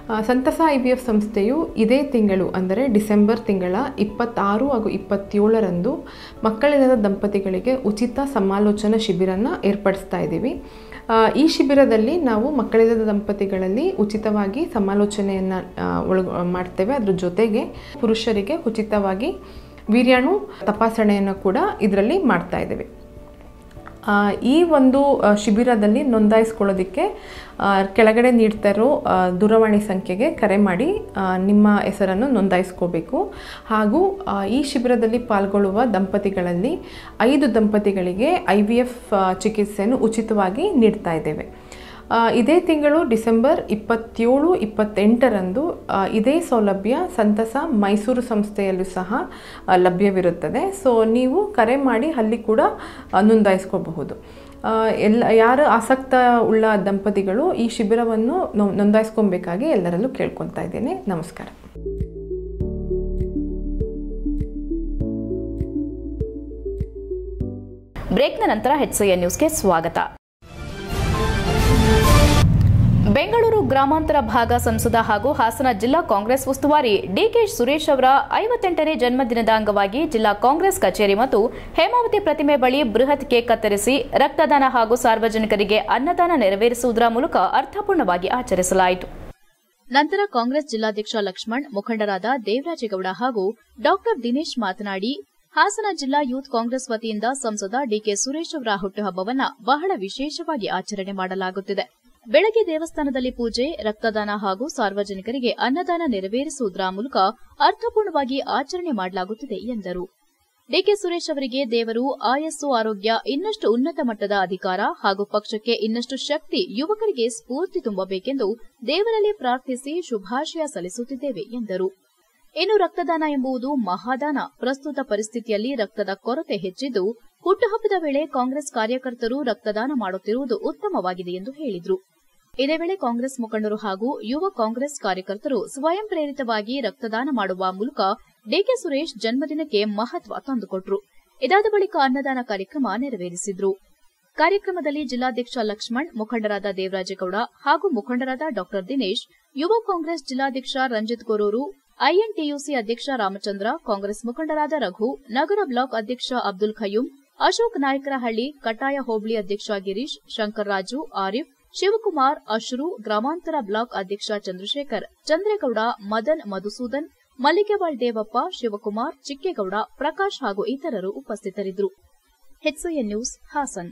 ಆ, ಸಂತಸ ಐ ವಿ ಎಫ್ ಸಂಸ್ಥೆಯು ಇದೇ ತಿಂಗಳು ಅಂದರೆ ಡಿಸೆಂಬರ್ ತಿಂಗಳ ಇಪ್ಪತ್ತಾರು ಹಾಗೂ ಇಪ್ಪತ್ತೇಳರಂದು ಮಕ್ಕಳಿಲ್ಲದ ದಂಪತಿಗಳಿಗೆ ಉಚಿತ ಸಮಾಲೋಚನಾ ಶಿಬಿರನ ಏರ್ಪಡಿಸ್ತಾ ಇದ್ದೀವಿ ಆ, ಈ ಶಿಬಿರದಲ್ಲಿ ನಾವು ಮಕ್ಕಳಿಲ್ಲದ ದಂಪತಿಗಳಲ್ಲಿ ಉಚಿತವಾಗಿ ಸಮಾಲೋಚನೆಯನ್ನು ಒಳಗ ಮಾಡ್ತೇವೆ ಅದ್ರ ಜೊತೆಗೆ ಪುರುಷರಿಗೆ ಉಚಿತವಾಗಿ ವೀರ್ಯಾಣು ತಪಾಸಣೆಯನ್ನು ಕೂಡ ಇದರಲ್ಲಿ ಮಾಡ್ತಾ ಇದ್ದೇವೆ ಆ, ಈ ಒಂದು ಆ, ಶಿಬಿರದಲ್ಲಿ ನೋಂದಾಯಿಸ್ಕೊಳ್ಳೋದಕ್ಕೆ ಆ, ಕೆಳಗಡೆ ನೀಡ್ತಾ ಇರೋ ಆ, ದೂರವಾಣಿ ಸಂಖ್ಯೆಗೆ ಕರೆ ಮಾಡಿ ಆ, ನಿಮ್ಮ ಹೆಸರನ್ನು ನೋಂದಾಯಿಸ್ಕೋಬೇಕು ಹಾಗೂ ಆ, ಈ ಶಿಬಿರದಲ್ಲಿ ಪಾಲ್ಗೊಳ್ಳುವ ದಂಪತಿಗಳಲ್ಲಿ ಐದು ದಂಪತಿಗಳಿಗೆ ಐ ವಿ ಎಫ್ ಚಿಕಿತ್ಸೆಯನ್ನು ಉಚಿತವಾಗಿ ನೀಡ್ತಾ ಇದ್ದೇವೆ ಆ, ಇದೇ ತಿಂಗಳು ಡಿಸೆಂಬರ್ ಇಪ್ಪತ್ತೇಳು ಇಪ್ಪತ್ತೆಂಟರಂದು ಆ, ಇದೇ ಸೌಲಭ್ಯ ಸಂತಸ ಮೈಸೂರು ಸಂಸ್ಥೆಯಲ್ಲೂ ಸಹ ಆ, ಲಭ್ಯವಿರುತ್ತದೆ ಸೊ ನೀವು ಕರೆ ಮಾಡಿ ಅಲ್ಲಿ ಕೂಡ ಆ, ನೋಂದಾಯಿಸ್ಕೋಬಹುದು ಆ, ಎಲ್ಲ ಯಾರು ಆಸಕ್ತ ಉಳ್ಳ ದಂಪತಿಗಳು ಈ ಶಿಬಿರವನ್ನು ನೊ- ನೋಂದಾಯಿಸ್ಕೊಬೇಕಾಗಿ ಎಲ್ಲರಲ್ಲೂ ಕೇಳ್ಕೊತಾ ಇದ್ದೇನೆ ನಮಸ್ಕಾರ ಬ್ರೇಕ್ನ ನಂತರ ಹೆಚ್ಸಿಎನ್ ನ್ಯೂಸ್ಗೆ ಸ್ವಾಗತ ಬೆಂಗಳೂರು ಗ್ರಾಮಾಂತರ ಭಾಗ ಸಂಸದ ಹಾಗೂ ಹಾಸನ ಜಿಲ್ಲಾ ಕಾಂಗ್ರೆಸ್ ಉಸ್ತುವಾರಿ ಡಿಕೆ ಸುರೇಶ್ ಅವರ ಐವತ್ತೆಂಟನೇ ಜನ್ಮದಿನದ ಅಂಗವಾಗಿ ಜಿಲ್ಲಾ ಕಾಂಗ್ರೆಸ್ ಕಚೇರಿ ಮತ್ತು ಹೇಮಾವತಿ ಪ್ರತಿಮೆ ಬಳಿ ಬೃಹತ್ ಕೇಕ್ ಕತ್ತರಿಸಿ ರಕ್ತದಾನ ಹಾಗೂ ಸಾರ್ವಜನಿಕರಿಗೆ ಅನ್ನದಾನ ನೆರವೇರಿಸುವುದರ ಮೂಲಕ ಅರ್ಥಪೂರ್ಣವಾಗಿ ಆಚರಿಸಲಾಯಿತು ನಂತರ ಕಾಂಗ್ರೆಸ್ ಜಿಲ್ಲಾಧ್ಯಕ್ಷ ಲಕ್ಷ್ಮಣ್ ಮುಖಂಡರಾದ ದೇವರಾಜೇಗೌಡ ಹಾಗೂ ಡಾಕ್ಟರ್ ದಿನೇಶ್ ಮಾತನಾಡಿ ಹಾಸನ ಜಿಲ್ಲಾ ಯೂತ್ ಕಾಂಗ್ರೆಸ್ ವತಿಯಿಂದ ಸಂಸದ ಡಿಕೆ ಸುರೇಶ್ ಅವರ ಹುಟ್ಟುಹಬ್ಬವನ್ನ ಬಹಳ ವಿಶೇಷವಾಗಿ ಆಚರಣೆ ಮಾಡಲಾಗುತ್ತಿದೆ ಬೆಳಗ್ಗೆ ದೇವಸ್ಥಾನದಲ್ಲಿ ಪೂಜೆ ರಕ್ತದಾನ ಹಾಗೂ ಸಾರ್ವಜನಿಕರಿಗೆ ಅನ್ನದಾನ ನೆರವೇರಿಸುವುದರ ಮೂಲಕ ಅರ್ಥಪೂರ್ಣವಾಗಿ ಆಚರಣೆ ಮಾಡಲಾಗುತ್ತಿದೆ ಎಂದರು ಡಿಕೆ ಸುರೇಶ್ ಅವರಿಗೆ ದೇವರು ಆಯಸ್ಸು ಆರೋಗ್ಯ ಇನ್ನಷ್ಟು ಉನ್ನತ ಮಟ್ಟದ ಅಧಿಕಾರ ಹಾಗೂ ಪಕ್ಷಕ್ಕೆ ಇನ್ನಷ್ಟು ಶಕ್ತಿ ಯುವಕರಿಗೆ ಸ್ಫೂರ್ತಿ ತುಂಬಬೇಕೆಂದು ದೇವರಲ್ಲಿ ಪ್ರಾರ್ಥಿಸಿ ಶುಭಾಶಯ ಸಲ್ಲಿಸುತ್ತಿದ್ದೇವೆ ಎಂದರು ಇನ್ನು ರಕ್ತದಾನ ಎಂಬುದು ಮಹಾದಾನ ಪ್ರಸ್ತುತ ಪರಿಸ್ಥಿತಿಯಲ್ಲಿ ರಕ್ತದ ಕೊರತೆ ಹೆಚ್ಚಿದ್ದು ಹುಟ್ಟುಹಬ್ಬದ ವೇಳೆ ಕಾಂಗ್ರೆಸ್ ಕಾರ್ಯಕರ್ತರು ರಕ್ತದಾನ ಮಾಡುತ್ತಿರುವುದು ಉತ್ತಮವಾಗಿದೆ ಎಂದು ಹೇಳಿದರು ಇದೇ ವೇಳೆ ಕಾಂಗ್ರೆಸ್ ಮುಖಂಡರು ಹಾಗೂ ಯುವ ಕಾಂಗ್ರೆಸ್ ಕಾರ್ಯಕರ್ತರು ಸ್ವಯಂ ಪ್ರೇರಿತವಾಗಿ ರಕ್ತದಾನ ಮಾಡುವ ಮೂಲಕ ಡಿಕೆ ಸುರೇಶ್ ಜನ್ಮದಿನಕ್ಕೆ ಮಹತ್ವ ತಂದುಕೊಟ್ರು ಇದಾದ ಬಳಿಕ ಅನ್ನದಾನ ಕಾರ್ಯಕ್ರಮ ನೆರವೇರಿಸಿದ್ರು ಕಾರ್ಯಕ್ರಮದಲ್ಲಿ ಜಿಲ್ಲಾಧ್ಯಕ್ಷ ಲಕ್ಷ್ಮಣ್ ಮುಖಂಡರಾದ ದೇವರಾಜೇಗೌಡ ಹಾಗೂ ಮುಖಂಡರಾದ ಡಾ ದಿನೇಶ್ ಯುವ ಕಾಂಗ್ರೆಸ್ ಜಿಲ್ಲಾಧ್ಯಕ್ಷ ರಂಜಿತ್ ಗೊರೂರು ಐಎನ್ಟಿಯುಸಿ ಅಧ್ಯಕ್ಷ ರಾಮಚಂದ್ರ ಕಾಂಗ್ರೆಸ್ ಮುಖಂಡರಾದ ರಘು ನಗರ ಬ್ಲಾಕ್ ಅಧ್ಯಕ್ಷ ಅಬ್ದುಲ್ ಖಯೂಂ ಅಶೋಕ್ ನಾಯಕರಹಳ್ಳಿ ಕಟಾಯ ಹೋಬಳಿ ಅಧ್ಯಕ್ಷ ಗಿರೀಶ್ ಶಂಕರ್ರಾಜು ಆರಿಫ್ ಶಿವಕುಮಾರ್ ಅಶ್ರು ಗ್ರಾಮಾಂತರ ಬ್ಲಾಕ್ ಅಧ್ಯಕ್ಷ ಚಂದ್ರಶೇಖರ್ ಚಂದ್ರೇಗೌಡ ಮದನ್ ಮಧುಸೂದನ್ ಮಲ್ಲಿಗೆವಾಳ್ ದೇವಪ್ಪ ಶಿವಕುಮಾರ್ ಚಿಕ್ಕೇಗೌಡ ಪ್ರಕಾಶ್ ಹಾಗೂ ಇತರರು ಉಪಸ್ಥಿತರಿದ್ದರು ಎಚ್ಸಿಎನ್ ನ್ಯೂಸ್ ಹಾಸನ್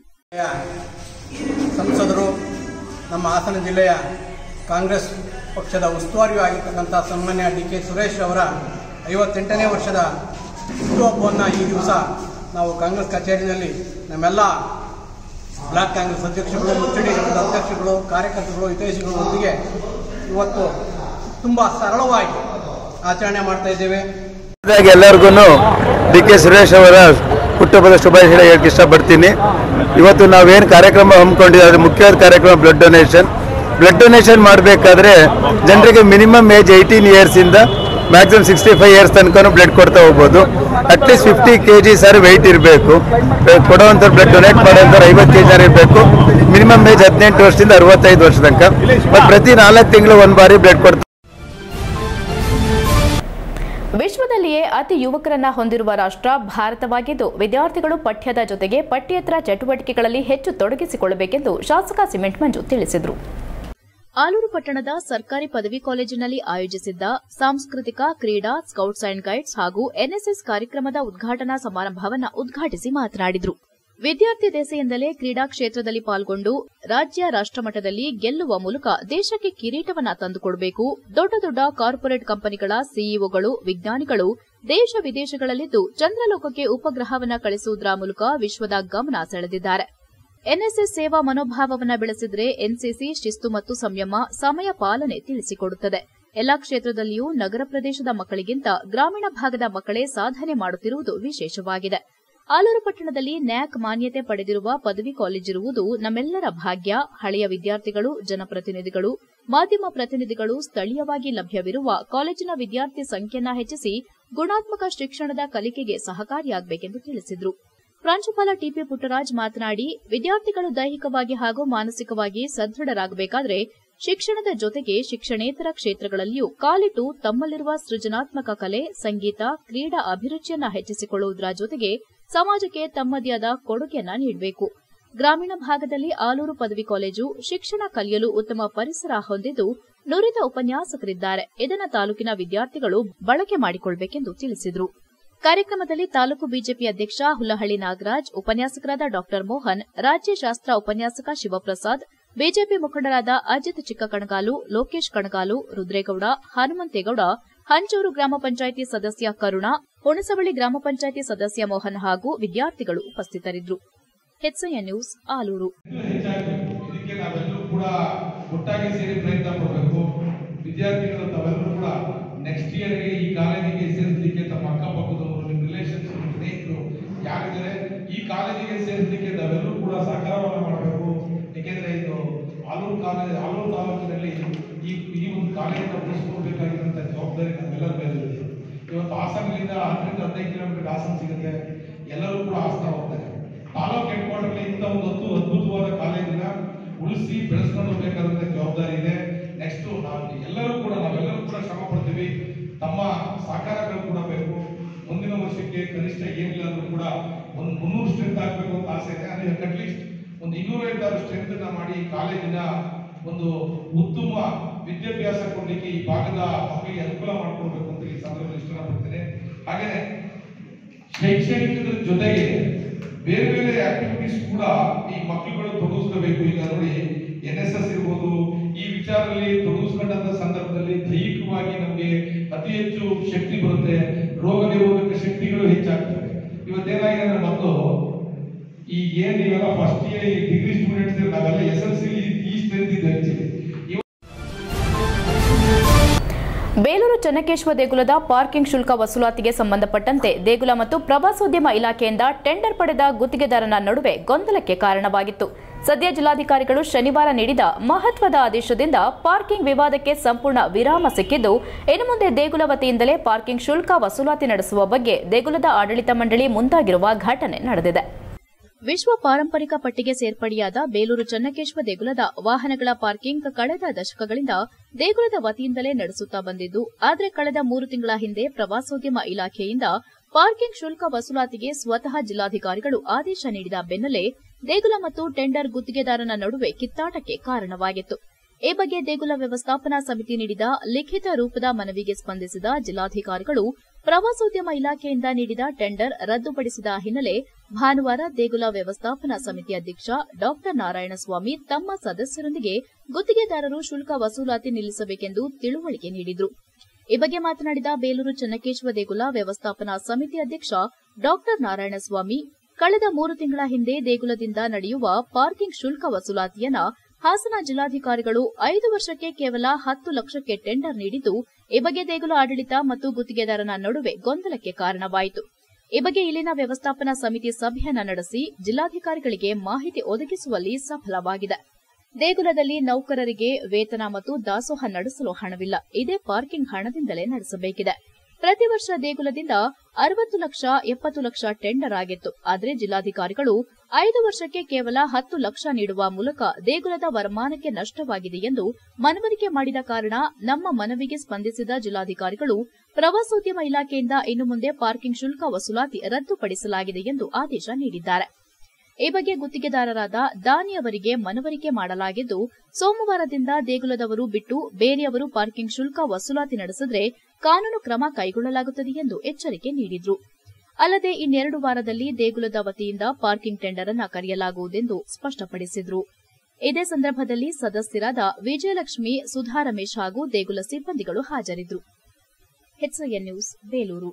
ಸಂಸದರು ನಮ್ಮ ಹಾಸನ ಜಿಲ್ಲೆಯ ಕಾಂಗ್ರೆಸ್ ಪಕ್ಷದ ಉಸ್ತುವಾರಿ ಆಗಿರ್ತಕ್ಕಂಥ ಸನ್ಮಾನ್ಯ ಡಿ ಕೆ ಸುರೇಶ್ ಅವರ ಐವತ್ತೆಂಟನೇ ವರ್ಷದ ಹುಟ್ಟುಹಬ್ಬವನ್ನು ಈ ದಿವಸ ನಾವು ಕಾಂಗ್ರೆಸ್ ಕಚೇರಿಯಲ್ಲಿ ನಮ್ಮೆಲ್ಲ ಬ್ಲಾಕ್ ಕಾಂಗ್ರೆಸ್ ಅಧ್ಯಕ್ಷಗಳು ಮುಚ್ಚಡಿ ಘಟಕದ ಅಧ್ಯಕ್ಷಗಳು ಕಾರ್ಯಕರ್ತರು ಹಿತೈಷಿಗಳು ಒಟ್ಟಿಗೆ ಇವತ್ತು ತುಂಬ ಸರಳವಾಗಿ ಆಚರಣೆ ಮಾಡ್ತಾ ಇದ್ದೇವೆ ಹಾಗಾಗಿ ಎಲ್ಲರಿಗೂ ಡಿ ಕೆ ಸುರೇಶ್ ಅವರ ಹುಟ್ಟುಹಬ್ಬದ ಶುಭಾಶಯ ಹೇಳಕ್ಕೆ ಇಷ್ಟಪಡ್ತೀನಿ ಇವತ್ತು ನಾವೇನು ಕಾರ್ಯಕ್ರಮ ಹಮ್ಮಿಕೊಂಡಿದ್ದೀವಿ ಅದ್ರ ಮುಖ್ಯವಾದ ಕಾರ್ಯಕ್ರಮ ಬ್ಲಡ್ ಡೊನೇಷನ್ ಬ್ಲಡ್ ಡೊನೇಷನ್ ಮಾಡಬೇಕಾದ್ರೆ ಜನರಿಗೆ ಮಿನಿಮಮ್ ಏಜ್ ಏಯ್ಟೀನ್ ಇಯರ್ಸಿಂದ ಮ್ಯಾಕ್ಸಿಮಮ್ ಸಿಕ್ಸ್ಟಿ ಫೈವ್ ಇಯರ್ಸ್ ತನಕ ಬ್ಲಡ್ ಕೊಡ್ತಾ ಹೋಗ್ಬೋದು at least fifty K G sir weight ಇರಬೇಕು ಕೊಡುವಂಥ ಬ್ಲಡ್ ಡೊನೇಟ್ ಮಾಡುವಂಥವ್ರು ಐವತ್ತು ಕೆ ಜಿ ಇರಬೇಕು ಮಿನಿಮಮ್ ಏಜ್ ಹದಿನೆಂಟು ವರ್ಷದಿಂದ ಅರವತ್ತೈದು ವರ್ಷ ತನಕ ಮತ್ತು ಪ್ರತಿ ನಾಲ್ಕು ತಿಂಗಳು ಒಂದು ಬಾರಿ ಬ್ಲಡ್ ಕೊಡ್ತಾ ವಿಶ್ವದಲ್ಲಿಯೇ ಅತಿ ಯುವಕರನ್ನ ಹೊಂದಿರುವ ರಾಷ್ಟ್ರ ಭಾರತವಾಗಿದ್ದು ವಿದ್ಯಾರ್ಥಿಗಳು ಪಠ್ಯದ ಜೊತೆಗೆ ಪಠ್ಯೇತರ ಚಟುವಟಿಕೆಗಳಲ್ಲಿ ಹೆಚ್ಚು ತೊಡಗಿಸಿಕೊಳ್ಳಬೇಕೆಂದು ಶಾಸಕ ಸಿಮೆಂಟ್ ಮಂಜು ತಿಳಿಸಿದರು ಆಲೂರು ಪಟ್ಟಣದ ಸರ್ಕಾರಿ ಪದವಿ ಕಾಲೇಜಿನಲ್ಲಿ ಆಯೋಜಿಸಿದ್ದ ಸಾಂಸ್ಕೃತಿಕ ಕ್ರೀಡಾ ಸ್ಕೌಟ್ಸ್ ಅಂಡ್ ಗೈಡ್ಸ್ ಹಾಗೂ ಎನ್ಎಸ್ಎಸ್ ಕಾರ್ಯಕ್ರಮದ ಉದ್ಘಾಟನಾ ಸಮಾರಂಭವನ್ನು ಉದ್ಘಾಟಿಸಿ ಮಾತನಾಡಿದರು ವಿದ್ಯಾರ್ಥಿ ದೆಸೆಯಿಂದಲೇ ಕ್ರೀಡಾ ಕ್ಷೇತ್ರದಲ್ಲಿ ಪಾಲ್ಗೊಂಡು ರಾಜ್ಯ ರಾಷ್ಟಮಟ್ಟದಲ್ಲಿ ಗೆಲ್ಲುವ ಮೂಲಕ ದೇಶಕ್ಕೆ ಕಿರೀಟವನ್ನ ತಂದುಕೊಡಬೇಕು ದೊಡ್ಡ ದೊಡ್ಡ ಕಾರ್ಪೊರೇಟ್ ಕಂಪನಿಗಳ ಸಿಇಒಗಳು ವಿಜ್ಞಾನಿಗಳು ದೇಶ ವಿದೇಶಗಳಲ್ಲಿದ್ದು ಚಂದ್ರಲೋಕಕ್ಕೆ ಉಪಗ್ರಹವನ್ನ ಕಳಿಸುವುದರ ಮೂಲಕ ವಿಶ್ವದ ಗಮನ ಸೆಳೆದಿದ್ದಾರೆ ಎನ್ಎಸ್ಎಸ್ ಸೇವಾ ಮನೋಭಾವವನ್ನ ಬೆಳೆಸಿದ್ರೆ ಎನ್ಸಿಸಿ ಶಿಸ್ತು ಮತ್ತು ಸಂಯಮ ಸಮಯ ಪಾಲನೆ ತಿಳಿಸಿಕೊಡುತ್ತದೆ ಎಲ್ಲಾ ಕ್ಷೇತ್ರದಲ್ಲಿಯೂ ನಗರ ಪ್ರದೇಶದ ಮಕ್ಕಳಿಗಿಂತ ಗ್ರಾಮೀಣ ಭಾಗದ ಮಕ್ಕಳೇ ಸಾಧನೆ ಮಾಡುತ್ತಿರುವುದು ವಿಶೇಷವಾಗಿದೆ ಆಲೂರು ಪಟ್ಟಣದಲ್ಲಿ ನ್ಯಾಕ್ ಮಾನ್ಯತೆ ಪಡೆದಿರುವ ಪದವಿ ಕಾಲೇಜಿರುವುದು ನಮ್ಮೆಲ್ಲರ ಭಾಗ್ಯ ಹಳೆಯ ವಿದ್ಯಾರ್ಥಿಗಳು ಜನಪ್ರತಿನಿಧಿಗಳು ಮಾಧ್ಯಮ ಪ್ರತಿನಿಧಿಗಳು ಸ್ಥಳೀಯವಾಗಿ ಲಭ್ಯವಿರುವ ಕಾಲೇಜಿನ ವಿದ್ಯಾರ್ಥಿ ಸಂಖ್ಯೆಯನ್ನ ಹೆಚ್ಚಿಸಿ ಗುಣಾತ್ಮಕ ಶಿಕ್ಷಣದ ಕಲಿಕೆಗೆ ಸಹಕಾರಿಯಾಗಬೇಕೆಂದು ತಿಳಿಸಿದರು ಪ್ರಾಂಶುಪಾಲ ಟಿಪಿ ಪುಟ್ಟರಾಜ್ ಮಾತನಾಡಿ ವಿದ್ಯಾರ್ಥಿಗಳು ದೈಹಿಕವಾಗಿ ಹಾಗೂ ಮಾನಸಿಕವಾಗಿ ಸದೃಢರಾಗಬೇಕಾದರೆ ಶಿಕ್ಷಣದ ಜೊತೆಗೆ ಶಿಕ್ಷಣೇತರ ಕ್ಷೇತ್ರಗಳಲ್ಲಿಯೂ ಕಾಲಿಟ್ಟು ತಮ್ಮಲ್ಲಿರುವ ಸೃಜನಾತ್ಮಕ ಕಲೆ ಸಂಗೀತ ಕ್ರೀಡಾ ಅಭಿರುಚಿಯನ್ನ ಹೆಚ್ಚಿಸಿಕೊಳ್ಳುವುದರ ಜೊತೆಗೆ ಸಮಾಜಕ್ಕೆ ತಮ್ಮದೇ ಆದ ಕೊಡುಗೆಯನ್ನ ನೀಡಬೇಕು ಗ್ರಾಮೀಣ ಭಾಗದಲ್ಲಿ ಆಲೂರು ಪದವಿ ಕಾಲೇಜು ಶಿಕ್ಷಣ ಕಲಿಯಲು ಉತ್ತಮ ಪರಿಸರ ಹೊಂದಿದ್ದು ನುರಿತ ಉಪನ್ಯಾಸಕರಿದ್ದಾರೆ ಇದನ್ನು ತಾಲೂಕಿನ ವಿದ್ಯಾರ್ಥಿಗಳು ಬಳಕೆ ಮಾಡಿಕೊಳ್ಳಬೇಕೆಂದು ತಿಳಿಸಿದರು ಕಾರ್ಯಕ್ರಮದಲ್ಲಿ ತಾಲೂಕು ಬಿಜೆಪಿ ಅಧ್ಯಕ್ಷ ಹುಲ್ಲಹಳ್ಳಿ ನಾಗರಾಜ್ ಉಪನ್ಯಾಸಕರಾದ ಡಾ ಮೋಹನ್ ರಾಜ್ಯಶಾಸ್ತ್ರ ಉಪನ್ಯಾಸಕ ಶಿವಪ್ರಸಾದ್ ಬಿಜೆಪಿ ಮುಖಂಡರಾದ ಅಜಿತ್ ಚಿಕ್ಕಕಣಗಾಲು ಲೋಕೇಶ್ ಕಣಗಾಲು ರುದ್ರೇಗೌಡ ಹನುಮಂತೇಗೌಡ ಹಂಚೂರು ಗ್ರಾಮ ಪಂಚಾಯಿತಿ ಸದಸ್ಯ ಕರುಣ ಹುಣಸವಳ್ಳಿ ಗ್ರಾಮ ಪಂಚಾಯಿತಿ ಸದಸ್ಯ ಮೋಹನ್ ಹಾಗೂ ವಿದ್ಯಾರ್ಥಿಗಳು ಉಪಸ್ಥಿತರಿದ್ದರು ಹೆಚ್ಐಎನ್ ನ್ಯೂಸ್ ಆಲೂರು ಇದಕ್ಕೆ ನಾವೆಲ್ಲರೂ ಕೂಡ ಒಟ್ಟಾಗಿ ಸೇರಿ ಪ್ರಯತ್ನ ಪಡಬೇಕು ವಿದ್ಯಾರ್ಥಿಗಳು ತಾವೆಲ್ಲರೂ ಕೂಡ ನೆಕ್ಸ್ಟ್ ಇಯರ್ಗೆ ಈ ಕಾಲೇಜಿಗೆ ಸೇರಿಸಲಿಕ್ಕೆ ತಮ್ಮ ಅಕ್ಕಪಕ್ಕದವರು ನಿಮ್ಮ ರಿಲೇಷನ್ಸ್ ಸ್ನೇಹಿತರು ಯಾರಿದ್ದಾರೆ ಈ ಕಾಲೇಜಿಗೆ ಸೇರಿಸಲಿಕ್ಕೆ ನಾವೆಲ್ಲರೂ ಕೂಡ ಸಹಕಾರವನ್ನು ಮಾಡಬೇಕು ಏಕೆಂದರೆ ಇದು ಆಲೂರು ಕಾಲೇಜ್ ಆಲೂರು ತಾಲೂಕಿನಲ್ಲಿ ಈ ಈ ಒಂದು ಕಾಲೇಜನ್ನು ಉಳಿಸ್ಕೊಳ್ಬೇಕಾಗಿರುವಂಥ ಜವಾಬ್ದಾರಿ ನಮ್ಮೆಲ್ಲರ ಮೇಲೆ ಇದೆ ಇವತ್ತು ಹಾಸನದಿಂದ ಹತ್ತರಿಂದ ಹದಿನೈದು ಕಿಲೋಮೀಟರ್ ಹಾಸನ ಸಿಗುತ್ತೆ ಎಲ್ಲರೂ ಕೂಡ ಹಾಸನ ಹೋಗ್ತಾರೆ ತಾಲೂಕು ಹೆಡ್ ಕ್ವಾರ್ಟರ್ಲಿ ಇಂಥ ಒಂದು ಹತ್ತು ಅದ್ಭುತವಾದ ಕಾಲೇಜಿನ ಉಳಿಸಿ ಬೆಳೆಸ್ಕೊಂಡು ಹೋಗ್ಬೇಕಾದಂಥ ಜವಾಬ್ದಾರಿ ಇದೆ ನೆಕ್ಸ್ಟ್ ನಾವು ಎಲ್ಲರೂ ಕೂಡ ನಾವೆಲ್ಲರೂ ಕೂಡ ಶ್ರಮ ಪಡ್ತೀವಿ ತಮ್ಮ ಸಹಕಾರಗಳು ಕೂಡ ಬೇಕು ಮುಂದಿನ ವರ್ಷಕ್ಕೆ ಕನಿಷ್ಠ ಏನಿಲ್ಲ ಅಂದ್ರೂ ಕೂಡ ಒಂದು ಮುನ್ನೂರು ಸ್ಟ್ರೆಂತ್ ಆಗಬೇಕು ಅಂತ ಆಸೆ ಇದೆ ಅಂದರೆ ಅಟ್ಲೀಸ್ಟ್ ಒಂದು ಇನ್ನೂರೈವತ್ತಾರು ಸ್ಟ್ರೆಂತ್ ಅನ್ನ ಮಾಡಿ ಕಾಲೇಜಿನ ಒಂದು ಉತ್ತಮ ವಿದ್ಯಾಭ್ಯಾಸ ಕೊಡಲಿಕ್ಕೆ ಈ ಭಾಗದ ಮಕ್ಕಳಿಗೆ ಅನುಕೂಲ ಮಾಡಿಕೊಡ್ಬೇಕು ಅಂತ ಈ ಸಂದರ್ಭದಲ್ಲಿ ಇಷ್ಟಪಡ್ತೇನೆ ಹಾಗೇನೆ ಶೈಕ್ಷಣಿಕದ ಜೊತೆಗೆ ಬೇರೆ ಬೇರೆ ಆಕ್ಟಿವಿಟೀಸ್ ಕೂಡ ಈ ಮಕ್ಕಳುಗಳು ತೊಡಗಿಸ್ಕೋಬೇಕು ಈಗ ನೋಡಿ ಎನ್ ಎಸ್ ಎಸ್ ಇರ್ಬೋದು ಈ ವಿಚಾರದಲ್ಲಿ ತೊಡಗಿಸ್ಕೊಂಡಂತ ಸಂದರ್ಭದಲ್ಲಿ ದೈಹಿಕವಾಗಿ ನಮಗೆ ಅತಿ ಹೆಚ್ಚು ಶಕ್ತಿ ಬರುತ್ತೆ ರೋಗ ನಿರೋಧಕ ಶಕ್ತಿಗಳು ಹೆಚ್ಚಾಗ್ತವೆ ಇವತ್ತೇನಾಗಿದೆ ಅಂದ್ರೆ ಮೊದಲು ಈ ಏನ್ ನೀವೆಲ್ಲ ಫಸ್ಟ್ ಇಯರ್ ಡಿಗ್ರಿ ಸ್ಟೂಡೆಂಟ್ಸ್ ನಾವೆಲ್ಲ ಎಸ್ ಎಲ್ ಸಿ ಈ ಸ್ಟ್ರೆಂತ್ ಇದೆ ಆಕ್ಚುಲಿ ಬೇಲೂರು ಚನ್ನಕೇಶ್ವರ ದೇಗುಲದ ಪಾರ್ಕಿಂಗ್ ಶುಲ್ಕ ವಸೂಲಾತಿಗೆ ಸಂಬಂಧಪಟ್ಟಂತೆ ದೇಗುಲ ಮತ್ತು ಪ್ರವಾಸೋದ್ಯಮ ಇಲಾಖೆಯಿಂದ ಟೆಂಡರ್ ಪಡೆದ ಗುತ್ತಿಗೆದಾರನ ನಡುವೆ ಗೊಂದಲಕ್ಕೆ ಕಾರಣವಾಗಿತ್ತು ಸದ್ಯ ಜಿಲ್ಲಾಧಿಕಾರಿಗಳು ಶನಿವಾರ ನೀಡಿದ ಮಹತ್ವದ ಆದೇಶದಿಂದ ಪಾರ್ಕಿಂಗ್ ವಿವಾದಕ್ಕೆ ಸಂಪೂರ್ಣ ವಿರಾಮ ಸಿಕ್ಕಿದ್ದು ಇನ್ನು ಮುಂದೆ ದೇಗುಲ ವತಿಯಿಂದಲೇ ಪಾರ್ಕಿಂಗ್ ಶುಲ್ಕ ವಸೂಲಾತಿ ನಡೆಸುವ ಬಗ್ಗೆ ದೇಗುಲದ ಆಡಳಿತ ಮಂಡಳಿ ಮುಂದಾಗಿರುವ ಘಟನೆ ನಡೆದಿದೆ ವಿಶ್ವ ಪಾರಂಪರಿಕ ಪಟ್ಟಿಗೆ ಸೇರ್ಪಡೆಯಾದ ಬೇಲೂರು ಚನ್ನಕೇಶ್ವರ ದೇಗುಲದ ವಾಹನಗಳ ಪಾರ್ಕಿಂಗ್ ಕಳೆದ ದಶಕಗಳಿಂದ ದೇಗುಲದ ವತಿಯಿಂದಲೇ ನಡೆಸುತ್ತಾ ಬಂದಿದ್ದು ಆದರೆ ಕಳೆದ ಮೂರು ತಿಂಗಳ ಹಿಂದೆ ಪ್ರವಾಸೋದ್ಯಮ ಇಲಾಖೆಯಿಂದ ಪಾರ್ಕಿಂಗ್ ಶುಲ್ಕ ವಸೂಲಾತಿಗೆ ಸ್ವತಃ ಜಿಲ್ಲಾಧಿಕಾರಿಗಳು ಆದೇಶ ನೀಡಿದ ಬೆನ್ನಲ್ಲೇ ದೇಗುಲ ಮತ್ತು ಟೆಂಡರ್ ಗುತ್ತಿಗೆದಾರನ ನಡುವೆ ಕಿತ್ತಾಟಕ್ಕೆ ಕಾರಣವಾಗಿತ್ತು ಈ ಬಗ್ಗೆ ದೇಗುಲ ವ್ಯವಸ್ಥಾಪನಾ ಸಮಿತಿ ನೀಡಿದ ಲಿಖಿತ ರೂಪದ ಮನವಿಗೆ ಸ್ಪಂದಿಸಿದ ಜಿಲ್ಲಾಧಿಕಾರಿಗಳು ಪ್ರವಾಸೋದ್ಯಮ ಇಲಾಖೆಯಿಂದ ನೀಡಿದ ಟೆಂಡರ್ ರದ್ದುಪಡಿಸಿದ ಹಿನ್ನೆಲೆ ಭಾನುವಾರ ದೇಗುಲ ವ್ಯವಸ್ಥಾಪನಾ ಸಮಿತಿ ಅಧ್ಯಕ್ಷ ಡಾ ನಾರಾಯಣಸ್ವಾಮಿ ತಮ್ಮ ಸದಸ್ಯರೊಂದಿಗೆ ಗುತ್ತಿಗೆದಾರರು ಶುಲ್ಕ ವಸೂಲಾತಿ ನಿಲ್ಲಿಸಬೇಕೆಂದು ತಿಳುವಳಿಕೆ ನೀಡಿದರು ಈ ಬಗ್ಗೆ ಮಾತನಾಡಿದ ಬೇಲೂರು ಚನ್ನಕೇಶ್ವರ ದೇಗುಲ ವ್ಯವಸ್ಥಾಪನಾ ಸಮಿತಿ ಅಧ್ಯಕ್ಷ ಡಾ ನಾರಾಯಣಸ್ವಾಮಿ ಕಳೆದ ಮೂರು ತಿಂಗಳ ಹಿಂದೆ ದೇಗುಲದಿಂದ ನಡೆಯುವ ಪಾರ್ಕಿಂಗ್ ಶುಲ್ಕ ವಸೂಲಾತಿಯನ್ನ ಹಾಸನ ಜಿಲ್ಲಾಧಿಕಾರಿಗಳು ಐದು ವರ್ಷಕ್ಕೆ ಕೇವಲ ಹತ್ತು ಲಕ್ಷಕ್ಕೆ ಟೆಂಡರ್ ನೀಡಿದ್ದು ಈ ಬಗ್ಗೆ ದೇಗುಲ ಆಡಳಿತ ಮತ್ತು ಗುತ್ತಿಗೆದಾರನ ನಡುವೆ ಗೊಂದಲಕ್ಕೆ ಕಾರಣವಾಯಿತು ಈ ಬಗ್ಗೆ ಇಲ್ಲಿನ ವ್ಯವಸ್ಥಾಪನಾ ಸಮಿತಿ ಸಭೆಯನ್ನ ನಡೆಸಿ ಜಿಲ್ಲಾಧಿಕಾರಿಗಳಿಗೆ ಮಾಹಿತಿ ಒದಗಿಸುವಲ್ಲಿ ಸಫಲವಾಗಿದೆ ದೇಗುಲದಲ್ಲಿ ನೌಕರರಿಗೆ ವೇತನ ಮತ್ತು ದಾಸೋಹ ನಡೆಸಲು ಹಣವಿಲ್ಲ ಇದೇ ಪಾರ್ಕಿಂಗ್ ಹಣದಿಂದಲೇ ನಡೆಸಬೇಕಿದೆ ಪ್ರತಿ ವರ್ಷ ದೇಗುಲದಿಂದ ಅರವತ್ತು ಲಕ್ಷ ಎಪ್ಪತ್ತು ಲಕ್ಷ ಟೆಂಡರ್ ಆಗಿತ್ತು ಆದರೆ ಜಿಲ್ಲಾಧಿಕಾರಿಗಳು ಐದು ವರ್ಷಕ್ಕೆ ಕೇವಲ ಹತ್ತು ಲಕ್ಷ ನೀಡುವ ಮೂಲಕ ದೇಗುಲದ ವರಮಾನಕ್ಕೆ ನಷ್ಟವಾಗಿದೆ ಎಂದು ಮನವರಿಕೆ ಮಾಡಿದ ಕಾರಣ ನಮ್ಮ ಮನವಿಗೆ ಸ್ಪಂದಿಸಿದ ಜಿಲ್ಲಾಧಿಕಾರಿಗಳು ಪ್ರವಾಸೋದ್ಯಮ ಇಲಾಖೆಯಿಂದ ಇನ್ನು ಮುಂದೆ ಪಾರ್ಕಿಂಗ್ ಶುಲ್ಕ ವಸೂಲಾತಿ ರದ್ದುಪಡಿಸಲಾಗಿದೆ ಎಂದು ಆದೇಶ ನೀಡಿದ್ದಾರೆ ಈ ಬಗ್ಗೆ ಗುತ್ತಿಗೆದಾರರಾದ ದಾನಿ ಅವರಿಗೆ ಮನವರಿಕೆ ಮಾಡಲಾಗಿದ್ದು ಸೋಮವಾರದಿಂದ ದೇಗುಲದವರು ಬಿಟ್ಟು ಬೇರೆಯವರು ಪಾರ್ಕಿಂಗ್ ಶುಲ್ಕ ವಸೂಲಾತಿ ನಡೆಸಿದ್ರೆ ಕಾನೂನು ಕ್ರಮ ಕೈಗೊಳ್ಳಲಾಗುತ್ತದೆ ಎಂದು ಎಚ್ಚರಿಕೆ ನೀಡಿದ್ರು ಅಲ್ಲದೆ ಇನ್ನೆರಡು ವಾರದಲ್ಲಿ ದೇಗುಲದ ವತಿಯಿಂದ ಪಾರ್ಕಿಂಗ್ ಟೆಂಡರ್ ಅನ್ನ ಕರೆಯಲಾಗುವುದೆಂದು ಸ್ಪಷ್ಟಪಡಿಸಿದ್ರು ಇದೇ ಸಂದರ್ಭದಲ್ಲಿ ಸದಸ್ಯರಾದ ವಿಜಯಲಕ್ಷ್ಮಿ ಸುಧಾ ರಮೇಶ್ ಹಾಗೂ ದೇಗುಲ ಸಿಬ್ಬಂದಿಗಳು ಹಾಜರಿದ್ದರು ಎಚ್ಐಎನ್ ನ್ಯೂಸ್ ಬೇಲೂರು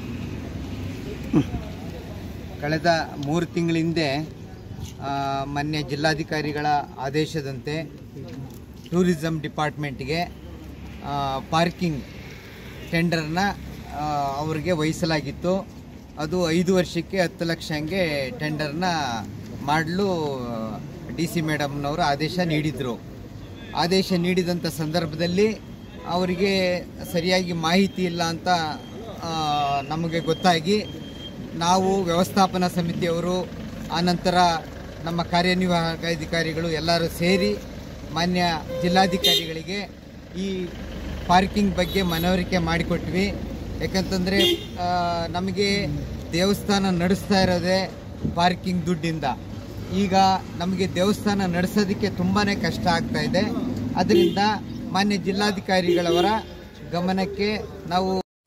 ಕಳೆದ ಮೂರು ತಿಂಗಳ ಹಿಂದೆ ಆ, ಮಾನ್ಯ ಜಿಲ್ಲಾಧಿಕಾರಿಗಳ ಆದೇಶದಂತೆ ಟೂರಿಸಂ ಡಿಪಾರ್ಟ್ಮೆಂಟ್ಗೆ ಆ, ಪಾರ್ಕಿಂಗ್ ಟೆಂಡರ್ನ ಆ, ಅವರಿಗೆ ವಹಿಸಲಾಗಿತ್ತು ಅದು ಐದು ವರ್ಷಕ್ಕೆ ಹತ್ತು ಲಕ್ಷ ಹಂಗೆ ಟೆಂಡರ್ನ ಮಾಡಲು ಡಿ ಸಿ ಮೇಡಮ್ನವರು ಆದೇಶ ನೀಡಿದರು ಆದೇಶ ನೀಡಿದಂಥ ಸಂದರ್ಭದಲ್ಲಿ ಅವರಿಗೆ ಸರಿಯಾಗಿ ಮಾಹಿತಿ ಇಲ್ಲ ಅಂತ ಆ, ನಮಗೆ ಗೊತ್ತಾಗಿ ನಾವು ವ್ಯವಸ್ಥಾಪನಾ ಸಮಿತಿಯವರು ಆನಂತರ ನಮ್ಮ ಕಾರ್ಯನಿರ್ವಾಹಕ ಅಧಿಕಾರಿಗಳು ಎಲ್ಲರೂ ಸೇರಿ ಮಾನ್ಯ ಜಿಲ್ಲಾಧಿಕಾರಿಗಳಿಗೆ ಈ ಪಾರ್ಕಿಂಗ್ ಬಗ್ಗೆ ಮನವರಿಕೆ ಮಾಡಿಕೊಟ್ವಿ ಯಾಕಂತಂದರೆ ನಮಗೆ ದೇವಸ್ಥಾನ ನಡೆಸ್ತಾ ಇರೋದೇ ಪಾರ್ಕಿಂಗ್ ದುಡ್ಡಿಂದ ಈಗ ನಮಗೆ ದೇವಸ್ಥಾನ ನಡೆಸೋದಕ್ಕೆ ತುಂಬಾ ಕಷ್ಟ ಆಗ್ತಾ ಇದೆ ಅದರಿಂದ ಮಾನ್ಯ ಜಿಲ್ಲಾಧಿಕಾರಿಗಳವರ ಗಮನಕ್ಕೆ ನಾವು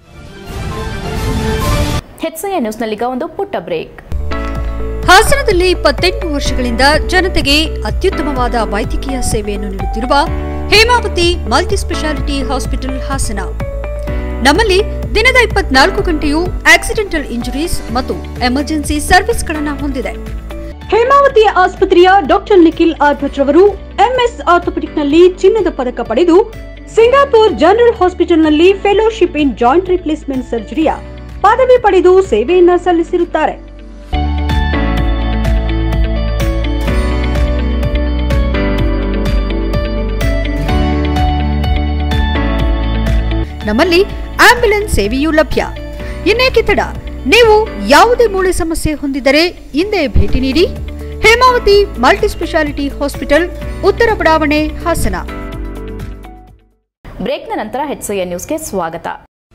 ಹೆಚ್ಐ ನ್ಯೂಸ್ನಲ್ಲೀಗ ಒಂದು ಪುಟ್ಟ ಬ್ರೇಕ್ ಹಾಸನದಲ್ಲಿ ಇಪ್ಪತ್ತೆಂಟು ವರ್ಷಗಳಿಂದ ಜನತೆಗೆ ಅತ್ಯುತ್ತಮವಾದ ವೈದ್ಯಕೀಯ ಸೇವೆಯನ್ನು ನೀಡುತ್ತಿರುವ Hemavathi multi speciality hospital Hassan ನಮ್ಮಲ್ಲಿ ದಿನದ ಇಪ್ಪತ್ನಾಲ್ಕು ಗಂಟೆಯೂ ಆಕ್ಸಿಡೆಂಟಲ್ ಇಂಜುರೀಸ್ ಮತ್ತು ಎಮರ್ಜೆನ್ಸಿ ಸರ್ವಿಸ್ಗಳನ್ನು ಹೊಂದಿದೆ ಹೇಮಾವತಿ ಆಸ್ಪತ್ರೆಯ ಡಾಕ್ಟರ್ ನಿಖಿಲ್ ಆರ್ಭಟ್ ರವರು ಎಂಎಸ್ ಆರ್ಥೋಪೆಟಿಕ್ನಲ್ಲಿ ಚಿನ್ನದ ಪದಕ ಪಡೆದು ಸಿಂಗಾಪುರ್ ಜನರಲ್ ಹಾಸ್ಪಿಟಲ್ನಲ್ಲಿ ಫೆಲೋಶಿಪ್ ಇನ್ ಜಾಯಿಂಟ್ ರಿಪ್ಲೇಸ್ಮೆಂಟ್ ಸರ್ಜರಿಯ ಪದವಿ ಪಡೆದು ಸೇವೆಯನ್ನ ಸಲ್ಲಿಸಿರುತ್ತಾರೆ ನಮ್ಮಲ್ಲಿ ಆಂಬ್ಯುಲೆನ್ಸ್ ಸೇವೆಯೂ ಲಭ್ಯ ಇನ್ನೇಕೆ ತಡ ನೀವು ಯಾವುದೇ ಮೂಳೆ ಸಮಸ್ಯೆ ಹೊಂದಿದರೆ ಹಿಂದೆ ಭೇಟಿ ನೀಡಿ ಹೇಮಾವತಿ ಮಲ್ಟಿ ಸ್ಪೆಷಾಲಿಟಿ ಹಾಸ್ಪಿಟಲ್ ಉತ್ತರ ಬಡಾವಣೆ ಹಾಸನ ಬ್ರೇಕ್ನ ನಂತರ ಹೆಚ್ಐ ನ್ಯೂಸ್ಗೆ ಸ್ವಾಗತ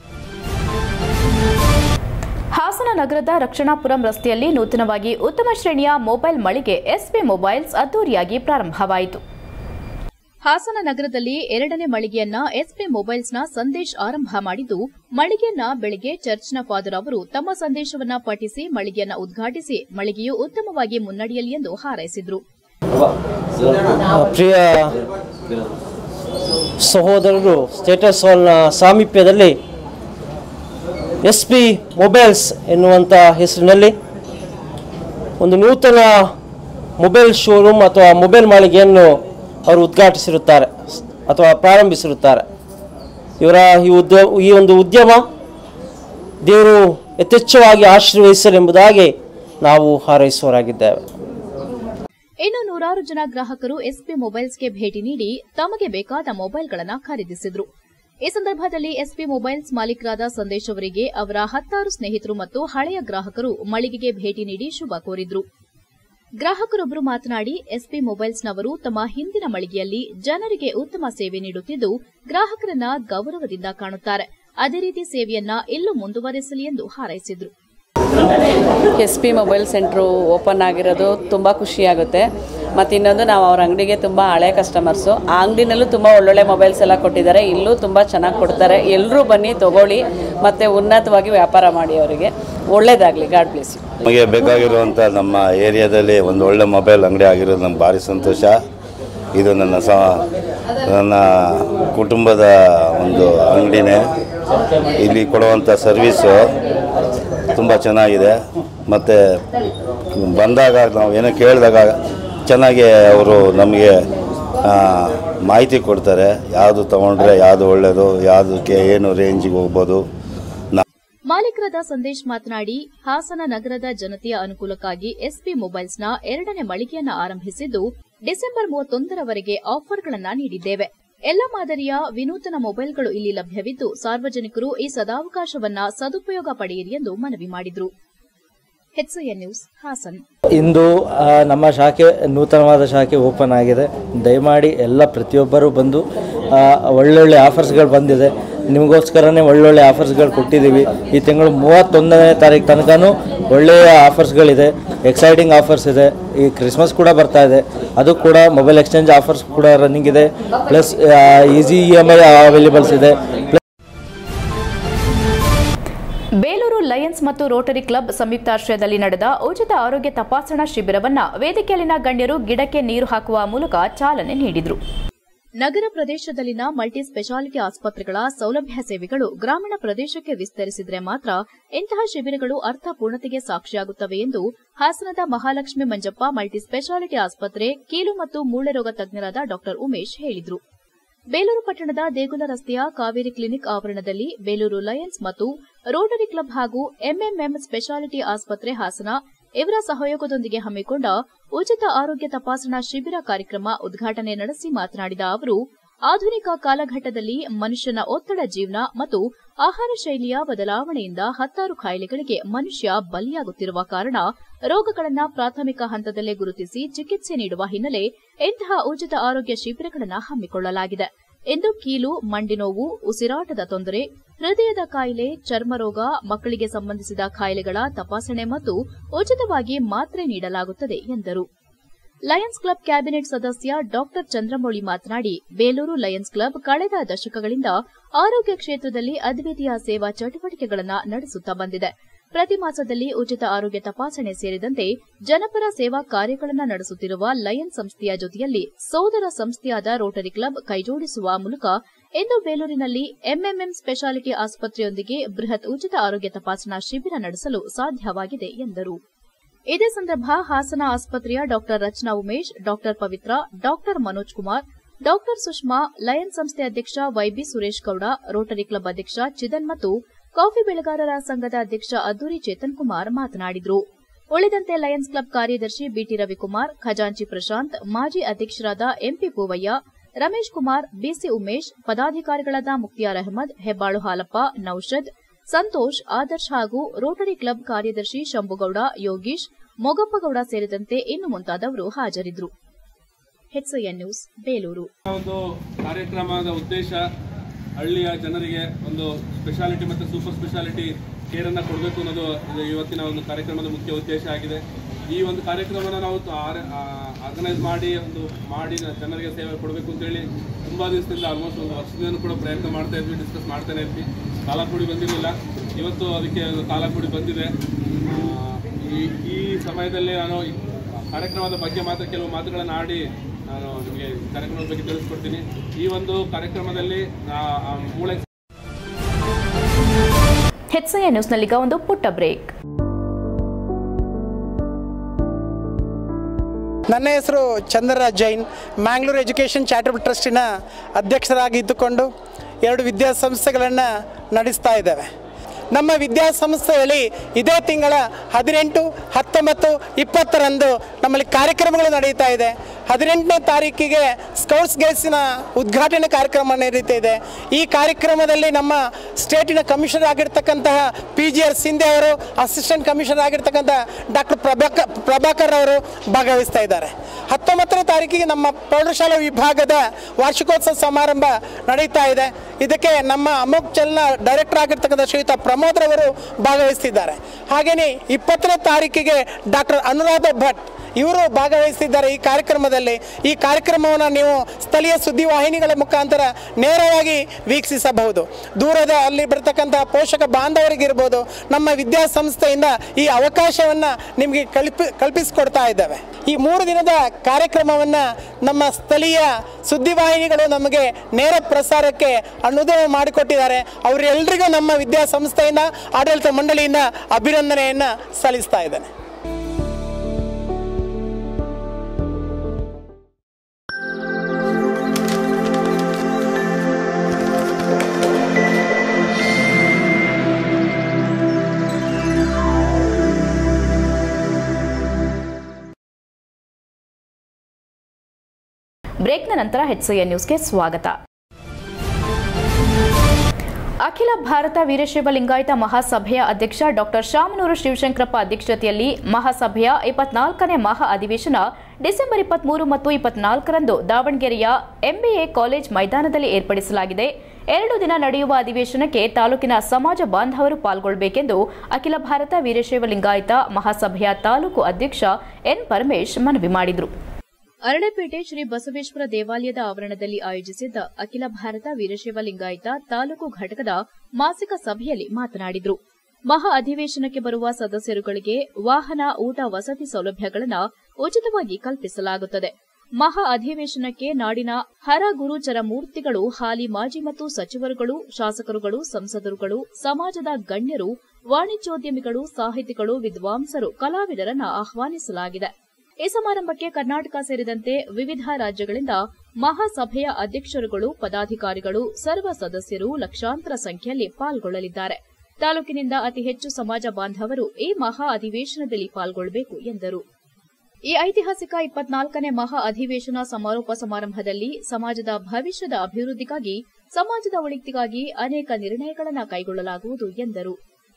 ಹಾಸನ ನಗರದ ರಕ್ಷಣಾಪುರಂ ರಸ್ತೆಯಲ್ಲಿ ನೂತನವಾಗಿ ಉತ್ತಮ ಶ್ರೇಣಿಯ ಮೊಬೈಲ್ ಮಳಿಗೆ ಎಸ್ಪಿ ಮೊಬೈಲ್ಸ್ ಅದ್ದೂರಿಯಾಗಿ ಪ್ರಾರಂಭವಾಯಿತು ಹಾಸನ ನಗರದಲ್ಲಿ ಎರಡನೇ ಮಳಿಗೆಯನ್ನ ಎಸ್ಪಿ ಮೊಬೈಲ್ಸ್ನ ಸಂದೇಶ್ ಆರಂಭ ಮಾಡಿದ್ದು ಮಳಿಗೆಯನ್ನ ಬೆಳಗ್ಗೆ ಚರ್ಚ್ನ ಫಾದರ್ ಅವರು ತಮ್ಮ ಸಂದೇಶವನ್ನ ಪಠಿಸಿ ಮಳಿಗೆಯನ್ನ ಉದ್ಘಾಟಿಸಿ ಮಳಿಗೆಯು ಉತ್ತಮವಾಗಿ ಮುನ್ನಡೆಯಲಿ ಎಂದು ಹಾರೈಸಿದ್ರು ಪ್ರಿಯ ಸಹೋದರರು ಸ್ಟೇಟಸ್ ಹಾಲ್ನ ಸಾಮೀಪ್ಯದಲ್ಲಿ ಎಸ್ ಪಿ ಮೊಬೈಲ್ಸ್ ಎನ್ನುವಂಥ ಹೆಸರಿನಲ್ಲಿ ಒಂದು ನೂತನ ಮೊಬೈಲ್ ಶೋರೂಮ್ ಅಥವಾ ಮೊಬೈಲ್ ಮಾಳಿಗೆಯನ್ನು ಅವರು ಉದ್ಘಾಟಿಸಿರುತ್ತಾರೆ ಅಥವಾ ಪ್ರಾರಂಭಿಸಿರುತ್ತಾರೆ ಇವರ ಈ ಉದ್ಯ ಈ ಒಂದು ಉದ್ಯಮ ದೇವರು ಯಥೇಚ್ಛವಾಗಿ ಆಶೀರ್ವದಿಸಲೆಂಬುದಾಗಿ ನಾವು ಹಾರೈಸುವರಾಗಿದ್ದೇವೆ ಇನ್ನು ನೂರಾರು ಜನ ಗ್ರಾಹಕರು ಎಸ್ಪಿ ಮೊಬೈಲ್ಸ್ಗೆ ಭೇಟಿ ನೀಡಿ ತಮಗೆ ಬೇಕಾದ ಮೊಬೈಲ್ಗಳನ್ನು ಖರೀದಿಸಿದ್ರು ಈ ಸಂದರ್ಭದಲ್ಲಿ ಎಸ್ಪಿ ಮೊಬೈಲ್ಸ್ ಮಾಲೀಕರಾದ ಸಂದೇಶ್ ಅವರಿಗೆ ಅವರ ಹತ್ತಾರು ಸ್ನೇಹಿತರು ಮತ್ತು ಹಳೆಯ ಗ್ರಾಹಕರು ಮಳಿಗೆಗೆ ಭೇಟಿ ನೀಡಿ ಶುಭ ಕೋರಿದ್ರು ಗ್ರಾಹಕರೊಬ್ಬರು ಮಾತನಾಡಿ ಎಸ್ಪಿ ಮೊಬೈಲ್ಸ್ನವರು ತಮ್ಮ ಹಿಂದಿನ ಮಳಿಗೆಯಲ್ಲಿ ಜನರಿಗೆ ಉತ್ತಮ ಸೇವೆ ನೀಡುತ್ತಿದ್ದು ಗ್ರಾಹಕರನ್ನ ಗೌರವದಿಂದ ಕಾಣುತ್ತಾರೆ ಅದೇ ರೀತಿ ಸೇವೆಯನ್ನ ಇಲ್ಲೂ ಮುಂದುವರೆಸಲಿ ಎಂದು ಹಾರೈಸಿದ್ರು S P mobile centre open ಆಗಿರೋದು ತುಂಬ ಖುಷಿಯಾಗುತ್ತೆ ಮತ್ತು ಇನ್ನೊಂದು ನಾವು ಅವ್ರ ಅಂಗಡಿಗೆ ತುಂಬ ಹಳೆ ಕಸ್ಟಮರ್ಸು ಆ ಅಂಗಡಿನಲ್ಲೂ ತುಂಬ ಒಳ್ಳೊಳ್ಳೆ ಮೊಬೈಲ್ಸ್ ಎಲ್ಲ ಕೊಟ್ಟಿದ್ದಾರೆ ಇಲ್ಲೂ ತುಂಬ ಚೆನ್ನಾಗಿ ಕೊಡ್ತಾರೆ ಎಲ್ಲರೂ ಬನ್ನಿ ತೊಗೊಳ್ಳಿ ಮತ್ತು ಉನ್ನತವಾಗಿ ವ್ಯಾಪಾರ ಮಾಡಿ ಅವರಿಗೆ ಒಳ್ಳೇದಾಗಲಿ ಗಾಡ್ ಬ್ಲೆಸ್ ಯು ನಮಗೆ ಬೇಕಾಗಿರುವಂಥ ನಮ್ಮ ಏರಿಯಾದಲ್ಲಿ ಒಂದು ಒಳ್ಳೆ ಮೊಬೈಲ್ ಅಂಗಡಿ ಆಗಿರೋದು ನಮ್ಗೆ ಭಾರಿ ಸಂತೋಷ ಇದು ನನ್ನ ಸ ನನ್ನ ಕುಟುಂಬದ ಒಂದು ಅಂಗಡಿನೇ ಇಲ್ಲಿ ಕೊಡುವಂಥ ಸರ್ವೀಸು ತುಂಬ ಚೆನ್ನಾಗಿದೆ ಮತ್ತು ಬಂದಾಗ ನಾವು ಏನೋ ಕೇಳಿದಾಗ ಚೆನ್ನಾಗಿ ಅವರು ನಮಗೆ ಆ, ಮಾಹಿತಿ ಕೊಡ್ತಾರೆ ಯಾವುದು ತೊಗೊಂಡ್ರೆ ಯಾವುದು ಒಳ್ಳೆಯದು ಯಾವುದಕ್ಕೆ ಏನು ರೇಂಜಿಗೆ ಹೋಗ್ಬೋದು ನಾ ಮಾಲೀಕರಾದ ಸಂದೇಶ್ ಮಾತನಾಡಿ ಹಾಸನ ನಗರದ ಜನತೆಯ ಅನುಕೂಲಕ್ಕಾಗಿ ಎಸ್ಪಿ ಮೊಬೈಲ್ಸ್ನ ಎರಡನೇ ಮಳಿಗೆಯನ್ನ ಆರಂಭಿಸಿದ್ದು ಡಿಸೆಂಬರ್ ಮೂವತ್ತೊಂದರವರೆಗೆ ಆಫರ್ಗಳನ್ನ ನೀಡಿದ್ದೇವೆ ಎಲ್ಲ ಮಾದರಿಯ ವಿನೂತನ ಮೊಬೈಲ್ಗಳು ಇಲ್ಲಿ ಲಭ್ಯವಿದ್ದು ಸಾರ್ವಜನಿಕರು ಈ ಸದಾವಕಾಶವನ್ನ ಸದುಪಯೋಗ ಪಡೆಯಿರಿ ಎಂದು ಮನವಿ ಮಾಡಿದ್ರು ಹೆಚ್ಐಎನ್ ನ್ಯೂಸ್ ಹಾಸನ್ ಇಂದು ಆ, ನಮ್ಮ ಶಾಖೆ ನೂತನವಾದ ಶಾಖೆ ಓಪನ್ ಆಗಿದೆ ದಯಮಾಡಿ ಎಲ್ಲ ಪ್ರತಿಯೊಬ್ಬರೂ ಬಂದು ಆ, ಒಳ್ಳೊಳ್ಳೆ ಆಫರ್ಸ್ಗಳು ಬಂದಿದೆ ನಿಮಗೋಸ್ಕರನೇ ಒಳ್ಳೊಳ್ಳೆ ಆಫರ್ಸ್ಗಳು ಕೊಟ್ಟಿದ್ದೀವಿ ಈ ತಿಂಗಳು ಮೂವತ್ತೊಂದನೇ ತಾರೀಕು ತನಕನೂ ಒಳ್ಳೆಯ ಆಫರ್ಸ್ಗಳಿದೆ ಎಕ್ಸೈಟಿಂಗ್ ಆಫರ್ಸ್ ಇದೆ ಈ ಕ್ರಿಸ್ಮಸ್ ಕೂಡ ಬರ್ತಾ ಇದೆ ಅದು ಕೂಡ ಮೊಬೈಲ್ ಎಕ್ಸ್ಚೇಂಜ್ ಆಫರ್ಸ್ ಕೂಡ ರನ್ನಿಂಗ್ ಇದೆ plus easy E M I availables ಇದೆ ಬೇಲೂರು ಲಯನ್ಸ್ ಮತ್ತು ರೋಟರಿ ಕ್ಲಬ್ ಸಂಯುಕ್ತಾಶ್ರಯದಲ್ಲಿ ನಡೆದ ಉಚಿತ ಆರೋಗ್ಯ ತಪಾಸಣಾ ಶಿಬಿರವನ್ನ ವೇದಿಕೆಯಲ್ಲಿನ ಗಣ್ಯರು ಗಿಡಕ್ಕೆ ನೀರು ಹಾಕುವ ಮೂಲಕ ಚಾಲನೆ ನೀಡಿದರು ನಗರ ಪ್ರದೇಶದಲ್ಲಿನ ಮಲ್ಟಿ ಸ್ಪೆಷಾಲಿಟಿ ಆಸ್ಪತ್ರೆಗಳ ಸೌಲಭ್ಯ ಸೇವೆಗಳು ಗ್ರಾಮೀಣ ಪ್ರದೇಶಕ್ಕೆ ವಿಸ್ತರಿಸಿದರೆ ಮಾತ್ರ ಇಂತಹ ಶಿಬಿರಗಳು ಅರ್ಥಪೂರ್ಣತೆಗೆ ಸಾಕ್ಷಿಯಾಗುತ್ತವೆ ಎಂದು ಹಾಸನದ ಮಹಾಲಕ್ಷ್ಮಿ ಮಂಜಪ್ಪ ಮಲ್ಟಿ ಸ್ಪೆಷಾಲಿಟಿ ಆಸ್ಪತ್ರೆ ಕೀಲು ಮತ್ತು ಮೂಳೆ ರೋಗ ತಜ್ಞರಾದ ಡಾ ಉಮೇಶ್ ಹೇಳಿದರು ಬೇಲೂರು ಪಟ್ಟಣದ ದೇಗುಲ ರಸ್ತೆಯ ಕಾವೇರಿ ಕ್ಲಿನಿಕ್ ಆವರಣದಲ್ಲಿ ಬೇಲೂರು ಲಯನ್ಸ್ ಮತ್ತು ರೋಟರಿ ಕ್ಲಬ್ ಹಾಗೂ ಎಂಎಂಎಂ ಸ್ಪೆಷಾಲಿಟಿ ಆಸ್ಪತ್ರೆ ಹಾಸನ ಇವರ ಸಹಯೋಗದೊಂದಿಗೆ ಹಮ್ಮಿಕೊಂಡ ಉಚಿತ ಆರೋಗ್ಯ ತಪಾಸಣಾ ಶಿಬಿರ ಕಾರ್ಯಕ್ರಮ ಉದ್ಘಾಟನೆ ನಡೆಸಿ ಮಾತನಾಡಿದ ಅವರು ಆಧುನಿಕ ಕಾಲಘಟ್ಟದಲ್ಲಿ ಮನುಷ್ಯನ ಒತ್ತಡ ಜೀವನ ಮತ್ತು ಆಹಾರ ಶೈಲಿಯ ಬದಲಾವಣೆಯಿಂದ ಹತ್ತಾರು ಕಾಯಿಲೆಗಳಿಗೆ ಮನುಷ್ಯ ಬಲಿಯಾಗುತ್ತಿರುವ ಕಾರಣ ರೋಗಗಳನ್ನ ಪ್ರಾಥಮಿಕ ಹಂತದಲ್ಲೇ ಗುರುತಿಸಿ ಚಿಕಿತ್ಸೆ ನೀಡುವ ಹಿನ್ನೆಲೆ ಇಂತಹ ಉಚಿತ ಆರೋಗ್ಯ ಶಿಬಿರಗಳನ್ನು ಹಮ್ಮಿಕೊಳ್ಳಲಾಗಿದೆ ಇಂದು ಕೀಲು ಮಂಡಿ ನೋವು ಉಸಿರಾಟದ ತೊಂದರೆ ಹೃದಯದ ಕಾಯಿಲೆ ಚರ್ಮರೋಗ ಮಕ್ಕಳಿಗೆ ಸಂಬಂಧಿಸಿದ ಕಾಯಿಲೆಗಳ ತಪಾಸಣೆ ಮತ್ತು ಉಚಿತವಾಗಿ ಮಾತ್ರೆ ನೀಡಲಾಗುತ್ತದೆ ಎಂದರು ಲಯನ್ಸ್ ಕ್ಲಬ್ ಕ್ಯಾಬಿನೆಟ್ ಸದಸ್ಯ ಡಾಕ್ಟರ್ ಚಂದ್ರಮೌಳಿ ಮಾತನಾಡಿ ಬೇಲೂರು ಲಯನ್ಸ್ ಕ್ಲಬ್ ಕಳೆದ ದಶಕಗಳಿಂದ ಆರೋಗ್ಯ ಕ್ಷೇತ್ರದಲ್ಲಿ ಅದ್ವಿತೀಯ ಸೇವಾ ಚಟುವಟಿಕೆಗಳನ್ನು ನಡೆಸುತ್ತಾ ಬಂದಿದೆ ಪ್ರತಿ ಮಾಸದಲ್ಲಿ ಉಚಿತ ಆರೋಗ್ಯ ತಪಾಸಣೆ ಸೇರಿದಂತೆ ಜನಪರ ಸೇವಾ ಕಾರ್ಯಗಳನ್ನು ನಡೆಸುತ್ತಿರುವ ಲಯನ್ ಸಂಸ್ಥೆಯ ಜೊತೆಯಲ್ಲಿ ಸೋದರ ಸಂಸ್ಥೆಯಾದ ರೋಟರಿ ಕ್ಲಬ್ ಕೈಜೋಡಿಸುವ ಮೂಲಕ ಇಂದು ಬೇಲೂರಿನಲ್ಲಿ ಎಂಎಂಎಂ ಸ್ಪೆಷಾಲಿಟಿ ಆಸ್ಪತ್ರೆಯೊಂದಿಗೆ ಬೃಹತ್ ಉಚಿತ ಆರೋಗ್ಯ ತಪಾಸಣಾ ಶಿಬಿರ ನಡೆಸಲು ಸಾಧ್ಯವಾಗಿದೆ ಎಂದರು ಇದೇ ಸಂದರ್ಭ ಹಾಸನ ಆಸ್ಪತ್ರೆಯ doctor Rachana Umesh doctor Pavitra doctor Manoj Kumar doctor Sushma Lion ಸಂಸ್ಥೆ ಅಧ್ಯಕ್ಷ Y B Suresh Gowda Rotary club ಅಧ್ಯಕ್ಷ ಚಿದನ್ ಮತ್ತು ಕಾಫಿ ಬೆಳೆಗಾರರ ಸಂಘದ ಅಧ್ಯಕ್ಷ ಅದ್ದೂರಿ ಚೇತನ್ ಕುಮಾರ್ ಮಾತನಾಡಿದರು ಉಳಿದಂತೆ ಲಯನ್ಸ್ ಕ್ಲಬ್ ಕಾರ್ಯದರ್ಶಿ ಬಿಟಿ ರವಿಕುಮಾರ್ ಖಜಾಂಚಿ ಪ್ರಶಾಂತ್ ಮಾಜಿ ಅಧ್ಯಕ್ಷರಾದ ಎಂಪಿ ಪೂವಯ್ಯ ರಮೇಶ್ ಕುಮಾರ್ ಬಿಸಿ ಉಮೇಶ್ ಪದಾಧಿಕಾರಿಗಳಾದ ಮುಕ್ತಿಯಾರ್ ಅಹಮದ್ ಹೆಬ್ಬಾಳು ಹಾಲಪ್ಪ ನೌಷದ್ ಸಂತೋಷ್ ಆದರ್ಶ್ ಹಾಗೂ ರೋಟರಿ ಕ್ಲಬ್ ಕಾರ್ಯದರ್ಶಿ ಶಂಭುಗೌಡ ಯೋಗೀಶ್ ಮೊಗಪ್ಪಗೌಡ ಸೇರಿದಂತೆ ಇನ್ನು ಮುಂತಾದವರು ಹಾಜರಿದ್ದರು ಹೆಚ್ಎನ್ ನ್ಯೂಸ್ ಬೇಲೂರು ಒಂದು ಕಾರ್ಯಕ್ರಮದ ಉದ್ದೇಶ ಹಳ್ಳಿಯ ಜನರಿಗೆ ಒಂದು ಸ್ಪೆಷಾಲಿಟಿ ಮತ್ತು ಸೂಪರ್ ಸ್ಪೆಷಾಲಿಟಿ ಕೇರನ್ನು ಕೊಡಬೇಕು ಅನ್ನೋದು ಇದು ಇವತ್ತಿನ ಒಂದು ಕಾರ್ಯಕ್ರಮದ ಮುಖ್ಯ ಉದ್ದೇಶ ಆಗಿದೆ ಈ ಒಂದು ಕಾರ್ಯಕ್ರಮನ ನಾವು ಆರ್ಗನೈಸ್ ಮಾಡಿ ಒಂದು ಮಾಡಿ ಜನರಿಗೆ ಸೇವೆ ಕೊಡಬೇಕು ಅಂತೇಳಿ ತುಂಬ ದಿವಸದಿಂದ ಆಲ್ಮೋಸ್ಟ್ ಒಂದು ವರ್ಷದಿಂದ ಕೂಡ ಪ್ರಯತ್ನ ಮಾಡ್ತಾ ಇದ್ವಿ ಡಿಸ್ಕಸ್ ಮಾಡ್ತಾನೆ ಇದ್ವಿ ಕಾಲ ಕೂಡಿ ಬಂದಿರಲಿಲ್ಲ ಇವತ್ತು ಅದಕ್ಕೆ ಒಂದು ಕಾಲ ಕೂಡಿ ಬಂದಿದೆ ಆ, ಈ ಈ ಸಮಯದಲ್ಲಿ ನಾನು ಈ ಕಾರ್ಯಕ್ರಮದ ಬಗ್ಗೆ ಮಾತ್ರ ಕೆಲವು ಮಾತುಗಳನ್ನು ಆಡಿ ನಾನು ನಿಮಗೆ ಕಾರ್ಯಕ್ರಮದ ಬಗ್ಗೆ ತಿಳಿಸ್ಕೊಡ್ತೀನಿ ಈ ಒಂದು ಕಾರ್ಯಕ್ರಮದಲ್ಲಿ ಆ, ಆ ಮೂಳೆ ಹೆಚ್ಎನ್ ನ್ಯೂಸ್ನಲ್ಲೀಗ ಒಂದು ಪುಟ್ಟ ಬ್ರೇಕ್ ನನ್ನ ಹೆಸರು ಚಂದ್ರರಾಜ್ ಜೈನ್ ಮ್ಯಾಂಗ್ಳೂರು ಎಜುಕೇಷನ್ ಚಾರಿಟಬಲ್ ಟ್ರಸ್ಟಿನ ಅಧ್ಯಕ್ಷರಾಗಿ ಇದ್ದುಕೊಂಡು ಎರಡು ವಿದ್ಯಾಸಂಸ್ಥೆಗಳನ್ನು ನಡೆಸ್ತಾ ಇದ್ದೇವೆ ನಮ್ಮ ವಿದ್ಯಾಸಂಸ್ಥೆಯಲ್ಲಿ ಇದೇ ತಿಂಗಳ ಹದಿನೆಂಟು ಹತ್ತೊಂಬತ್ತು ಇಪ್ಪತ್ತರಂದು ನಮ್ಮಲ್ಲಿ ಕಾರ್ಯಕ್ರಮಗಳು ನಡೀತಾ ಇದೆ ಹದಿನೆಂಟನೇ ತಾರೀಕಿಗೆ ಸ್ಕೌಟ್ಸ್ ಗೈಡ್ಸಿನ ಉದ್ಘಾಟನೆ ಕಾರ್ಯಕ್ರಮ ನಡೀತಾ ಇದೆ ಈ ಕಾರ್ಯಕ್ರಮದಲ್ಲಿ ನಮ್ಮ ಸ್ಟೇಟಿನ ಕಮಿಷನರ್ ಆಗಿರ್ತಕ್ಕಂತಹ ಪಿ ಜಿ ಆರ್ ಸಿಂಧೆ ಅವರು ಅಸಿಸ್ಟೆಂಟ್ ಕಮಿಷನರ್ ಆಗಿರ್ತಕ್ಕಂಥ ಡಾಕ್ಟರ್ ಪ್ರಭಾಕರ್ ಪ್ರಭಾಕರ್ ಅವರು ಭಾಗವಹಿಸ್ತಾ ಇದ್ದಾರೆ ಹತ್ತೊಂಬತ್ತನೇ ತಾರೀಕಿಗೆ ನಮ್ಮ ಪ್ರೌಢಶಾಲಾ ವಿಭಾಗದ ವಾರ್ಷಿಕೋತ್ಸವ ಸಮಾರಂಭ ನಡೀತಾ ಇದೆ ಇದಕ್ಕೆ ನಮ್ಮ ಅಮೋಕ್ ಚಲ್ನ ಡೈರೆಕ್ಟರ್ ಆಗಿರ್ತಕ್ಕಂಥ ಶ್ರೀಯುತ ಪ್ರಮೋದ್ರವರು ಭಾಗವಹಿಸ್ತಿದ್ದಾರೆ ಹಾಗೆಯೇ ಇಪ್ಪತ್ತನೇ ತಾರೀಕಿಗೆ ಡಾಕ್ಟರ್ ಅನುರಾಧ ಭಟ್ ಇವರು ಭಾಗವಹಿಸ್ತಿದ್ದಾರೆ ಈ ಕಾರ್ಯಕ್ರಮದಲ್ಲಿ ಈ ಕಾರ್ಯಕ್ರಮವನ್ನು ನೀವು ಸ್ಥಳೀಯ ಸುದ್ದಿವಾಹಿನಿಗಳ ಮುಖಾಂತರ ನೇರವಾಗಿ ವೀಕ್ಷಿಸಬಹುದು ದೂರದ ಅಲ್ಲಿ ಬರ್ತಕ್ಕಂಥ ಪೋಷಕ ಬಾಂಧವರಿಗಿರ್ಬೋದು ನಮ್ಮ ವಿದ್ಯಾಸಂಸ್ಥೆಯಿಂದ ಈ ಅವಕಾಶವನ್ನು ನಿಮಗೆ ಕಲ್ಪಿ ಕಲ್ಪಿಸಿಕೊಡ್ತಾ ಇದ್ದಾವೆ ಈ ಮೂರು ದಿನದ ಕಾರ್ಯಕ್ರಮವನ್ನು ನಮ್ಮ ಸ್ಥಳೀಯ ಸುದ್ದಿವಾಹಿನಿಗಳು ನಮಗೆ ನೇರ ಪ್ರಸಾರಕ್ಕೆ ಅನುದಾನ ಮಾಡಿಕೊಟ್ಟಿದ್ದಾರೆ ಅವರೆಲ್ಲರಿಗೂ ನಮ್ಮ ವಿದ್ಯಾಸಂಸ್ಥೆಯಿಂದ ಆಡಳಿತ ಮಂಡಳಿಯಿಂದ ಅಭಿನಂದನೆಯನ್ನು ಸಲ್ಲಿಸ್ತಾ ಇದ್ದೇನೆ ಬ್ರೇಕ್ನ ನಂತರ ಹೆಚ್ಎನ್ ನ್ಯೂಸ್ಗೆ ಸ್ವಾಗತ ಅಖಿಲ ಭಾರತ ವೀರಶೈವ ಲಿಂಗಾಯತ ಮಹಾಸಭೆಯ ಅಧ್ಯಕ್ಷ ಡಾಕ್ಟರ್ ಶಾಮನೂರು ಶಿವಶಂಕರಪ್ಪ ಅಧ್ಯಕ್ಷತೆಯಲ್ಲಿ ಮಹಾಸಭೆಯ ಇಪ್ಪತ್ನಾಲ್ಕನೇ ಮಹಾ ಅಧಿವೇಶನ ಡಿಸೆಂಬರ್ ಇಪ್ಪತ್ಮೂರು ಮತ್ತು ಇಪ್ಪತ್ನಾಲ್ಕರಂದು ದಾವಣಗೆರೆಯ ಎಂಬಿಎ ಕಾಲೇಜ್ ಮೈದಾನದಲ್ಲಿ ಏರ್ಪಡಿಸಲಾಗಿದೆ ಎರಡು ದಿನ ನಡೆಯುವ ಅಧಿವೇಶನಕ್ಕೆ ತಾಲೂಕಿನ ಸಮಾಜ ಬಾಂಧವರು ಪಾಲ್ಗೊಳ್ಳಬೇಕೆಂದು ಅಖಿಲ ಭಾರತ ವೀರಶೈವ ಲಿಂಗಾಯತ ಮಹಾಸಭೆಯ ತಾಲೂಕು ಅಧ್ಯಕ್ಷ ಎನ್ ಪರಮೇಶ್ ಮನವಿ ಮಾಡಿದರು ಅರಳೆಪೇಟೆ ಶ್ರೀ ಬಸವೇಶ್ವರ ದೇವಾಲಯದ ಆವರಣದಲ್ಲಿ ಆಯೋಜಿಸಿದ್ದ ಅಖಿಲ ಭಾರತ ವೀರಶೈವ ಲಿಂಗಾಯತ ತಾಲೂಕು ಘಟಕದ ಮಾಸಿಕ ಸಭೆಯಲ್ಲಿ ಮಾತನಾಡಿದರು ಮಹಾ ಅಧಿವೇಶನಕ್ಕೆ ಬರುವ ಸದಸ್ಯರುಗಳಿಗೆ ವಾಹನ ಊಟ ವಸತಿ ಸೌಲಭ್ಯಗಳನ್ನು ಉಚಿತವಾಗಿ ಕಲ್ಪಿಸಲಾಗುತ್ತದೆ ಮಹಾ ಅಧಿವೇಶನಕ್ಕೆ ನಾಡಿನ ಹರ ಗುರುಚರ ಮೂರ್ತಿಗಳು ಹಾಲಿ ಮಾಜಿ ಮತ್ತು ಸಚಿವರುಗಳು ಶಾಸಕರುಗಳು ಸಂಸದರುಗಳು ಸಮಾಜದ ಗಣ್ಯರು ವಾಣಿಜ್ಯೋದ್ಯಮಿಗಳು ಸಾಹಿತಿಗಳು ವಿದ್ವಾಂಸರು ಕಲಾವಿದರನ್ನ ಆಹ್ವಾನಿಸಲಾಗಿದೆ ಈ ಸಮಾರಂಭಕ್ಕೆ ಕರ್ನಾಟಕ ಸೇರಿದಂತೆ ವಿವಿಧ ರಾಜ್ಯಗಳಿಂದ ಮಹಾಸಭೆಯ ಅಧ್ಯಕ್ಷರುಗಳು ಪದಾಧಿಕಾರಿಗಳು ಸರ್ವ ಸದಸ್ಯರು ಲಕ್ಷಾಂತರ ಸಂಖ್ಯೆಯಲ್ಲಿ ಪಾಲ್ಗೊಳ್ಳಲಿದ್ದಾರೆ ತಾಲೂಕಿನಿಂದ ಅತಿ ಹೆಚ್ಚು ಸಮಾಜ ಬಾಂಧವರು ಈ ಮಹಾ ಅಧಿವೇಶನದಲ್ಲಿ ಪಾಲ್ಗೊಳ್ಳಬೇಕು ಎಂದರು ಈ ಐತಿಹಾಸಿಕ ಇಪ್ಪತ್ನಾಲ್ಕನೇ ಮಹಾ ಅಧಿವೇಶನ ಸಮಾರೋಪ ಸಮಾರಂಭದಲ್ಲಿ ಸಮಾಜದ ಭವಿಷ್ಯದ ಅಭಿವೃದ್ಧಿಗಾಗಿ ಸಮಾಜದ ಒಳಿತಿಗಾಗಿ ಅನೇಕ ನಿರ್ಣಯಗಳನ್ನು ಕೈಗೊಳ್ಳಲಾಗುವುದು ಎಂದರು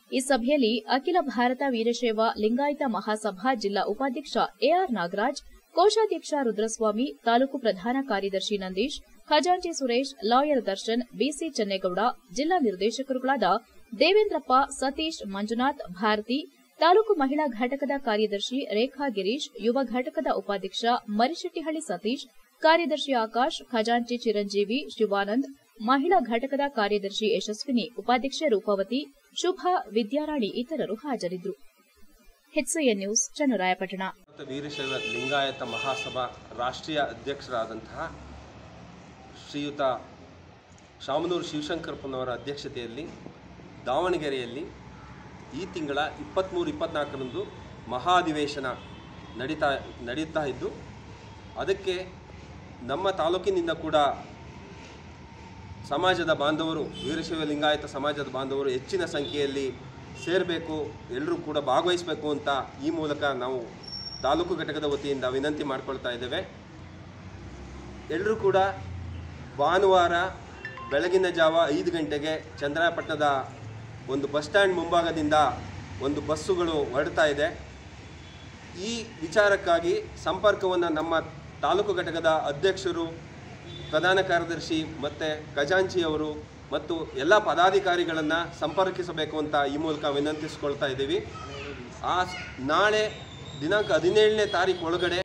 ಈ ಸಭೆಯಲ್ಲಿ ಅಖಿಲ ಭಾರತ ವೀರಶೈವ ಲಿಂಗಾಯತ ಮಹಾಸಭಾ ಜಿಲ್ಲಾ ಉಪಾಧ್ಯಕ್ಷ ಎಆರ್ ನಾಗರಾಜ್ ಕೋಶಾಧ್ಯಕ್ಷ ರುದ್ರಸ್ವಾಮಿ ತಾಲೂಕು ಪ್ರಧಾನ ಕಾರ್ಯದರ್ಶಿ ನಂದೀಶ್ ಖಜಾಂಚಿ ಸುರೇಶ್ ಲಾಯರ್ ದರ್ಶನ್ ಬಿಸಿ ಚೆನ್ನೇಗೌಡ ಜಿಲ್ಲಾ ನಿರ್ದೇಶಕರುಗಳಾದ ದೇವೇಂದ್ರಪ್ಪ ಸತೀಶ್ ಮಂಜುನಾಥ್ ಭಾರತಿ ತಾಲೂಕು ಮಹಿಳಾ ಘಟಕದ ಕಾರ್ಯದರ್ಶಿ ರೇಖಾ ಗಿರೀಶ್ ಯುವ ಘಟಕದ ಉಪಾಧ್ಯಕ್ಷ ಮರಿಶೆಟ್ಟಿಹಳ್ಳಿ ಸತೀಶ್ ಕಾರ್ಯದರ್ಶಿ ಆಕಾಶ್ ಖಜಾಂಚಿ ಚಿರಂಜೀವಿ ಶಿವಾನಂದ್ ಮಹಿಳಾ ಘಟಕದ ಕಾರ್ಯದರ್ಶಿ ಯಶಸ್ವಿನಿ ಉಪಾಧ್ಯಕ್ಷೆ ರೂಪವತಿ ಶುಭ ವಿದ್ಯಾರಾಣಿ ಇತರರು ಹಾಜರಿದ್ದರು ಹೆಚ್ಸಿಎನ್ ನ್ಯೂಸ್ ಚನ್ನರಾಯಪಟ್ಟಣ ಭಾರತ ವೀರಶೈವ ಲಿಂಗಾಯತ ಮಹಾಸಭಾ ರಾಷ್ಟ್ರೀಯ ಅಧ್ಯಕ್ಷರಾದಂತಹ ಶ್ರೀಯುತ ಶಾಮನೂರು ಶಿವಶಂಕರಪ್ಪನವರ ಅಧ್ಯಕ್ಷತೆಯಲ್ಲಿ ದಾವಣಗೆರೆಯಲ್ಲಿ ಈ ತಿಂಗಳ ಇಪ್ಪತ್ತ್ಮೂರು ಇಪ್ಪತ್ತ್ನಾಲ್ಕರಂದು ಮಹಾಧಿವೇಶನ ನಡೀತಾ ನಡೀತಾ ಇದ್ದು ಅದಕ್ಕೆ ನಮ್ಮ ತಾಲೂಕಿನಿಂದ ಕೂಡ ಸಮಾಜದ ಬಾಂಧವರು ವೀರಶೈವ ಲಿಂಗಾಯತ ಸಮಾಜದ ಬಾಂಧವರು ಹೆಚ್ಚಿನ ಸಂಖ್ಯೆಯಲ್ಲಿ ಸೇರಬೇಕು ಎಲ್ಲರೂ ಕೂಡ ಭಾಗವಹಿಸಬೇಕು ಅಂತ ಈ ಮೂಲಕ ನಾವು ತಾಲೂಕು ಘಟಕದ ವತಿಯಿಂದ ವಿನಂತಿ ಮಾಡ್ಕೊಳ್ತಾ ಇದ್ದೇವೆ ಎಲ್ಲರೂ ಕೂಡ ಭಾನುವಾರ ಬೆಳಗಿನ ಜಾವ ಐದು ಗಂಟೆಗೆ ಚಂದ್ರಾಯಪಟ್ಟಣದ ಒಂದು ಬಸ್ ಸ್ಟ್ಯಾಂಡ್ ಮುಂಭಾಗದಿಂದ ಒಂದು ಬಸ್ಸುಗಳು ಹೊರಡ್ತಾ ಇದೆ ಈ ವಿಚಾರಕ್ಕಾಗಿ ಸಂಪರ್ಕವನ್ನು ನಮ್ಮ ತಾಲೂಕು ಘಟಕದ ಅಧ್ಯಕ್ಷರು ಪ್ರಧಾನ ಕಾರ್ಯದರ್ಶಿ ಮತ್ತು ಖಜಾಂಚಿಯವರು ಮತ್ತು ಎಲ್ಲ ಪದಾಧಿಕಾರಿಗಳನ್ನು ಸಂಪರ್ಕಿಸಬೇಕು ಅಂತ ಈ ಮೂಲಕ ವಿನಂತಿಸ್ಕೊಳ್ತಾ ಇದ್ದೀವಿ ಆ ಸ್- ನಾಳೆ ದಿನಾಂಕ ಹದಿನೇಳನೇ ತಾರೀಕು ಒಳಗಡೆ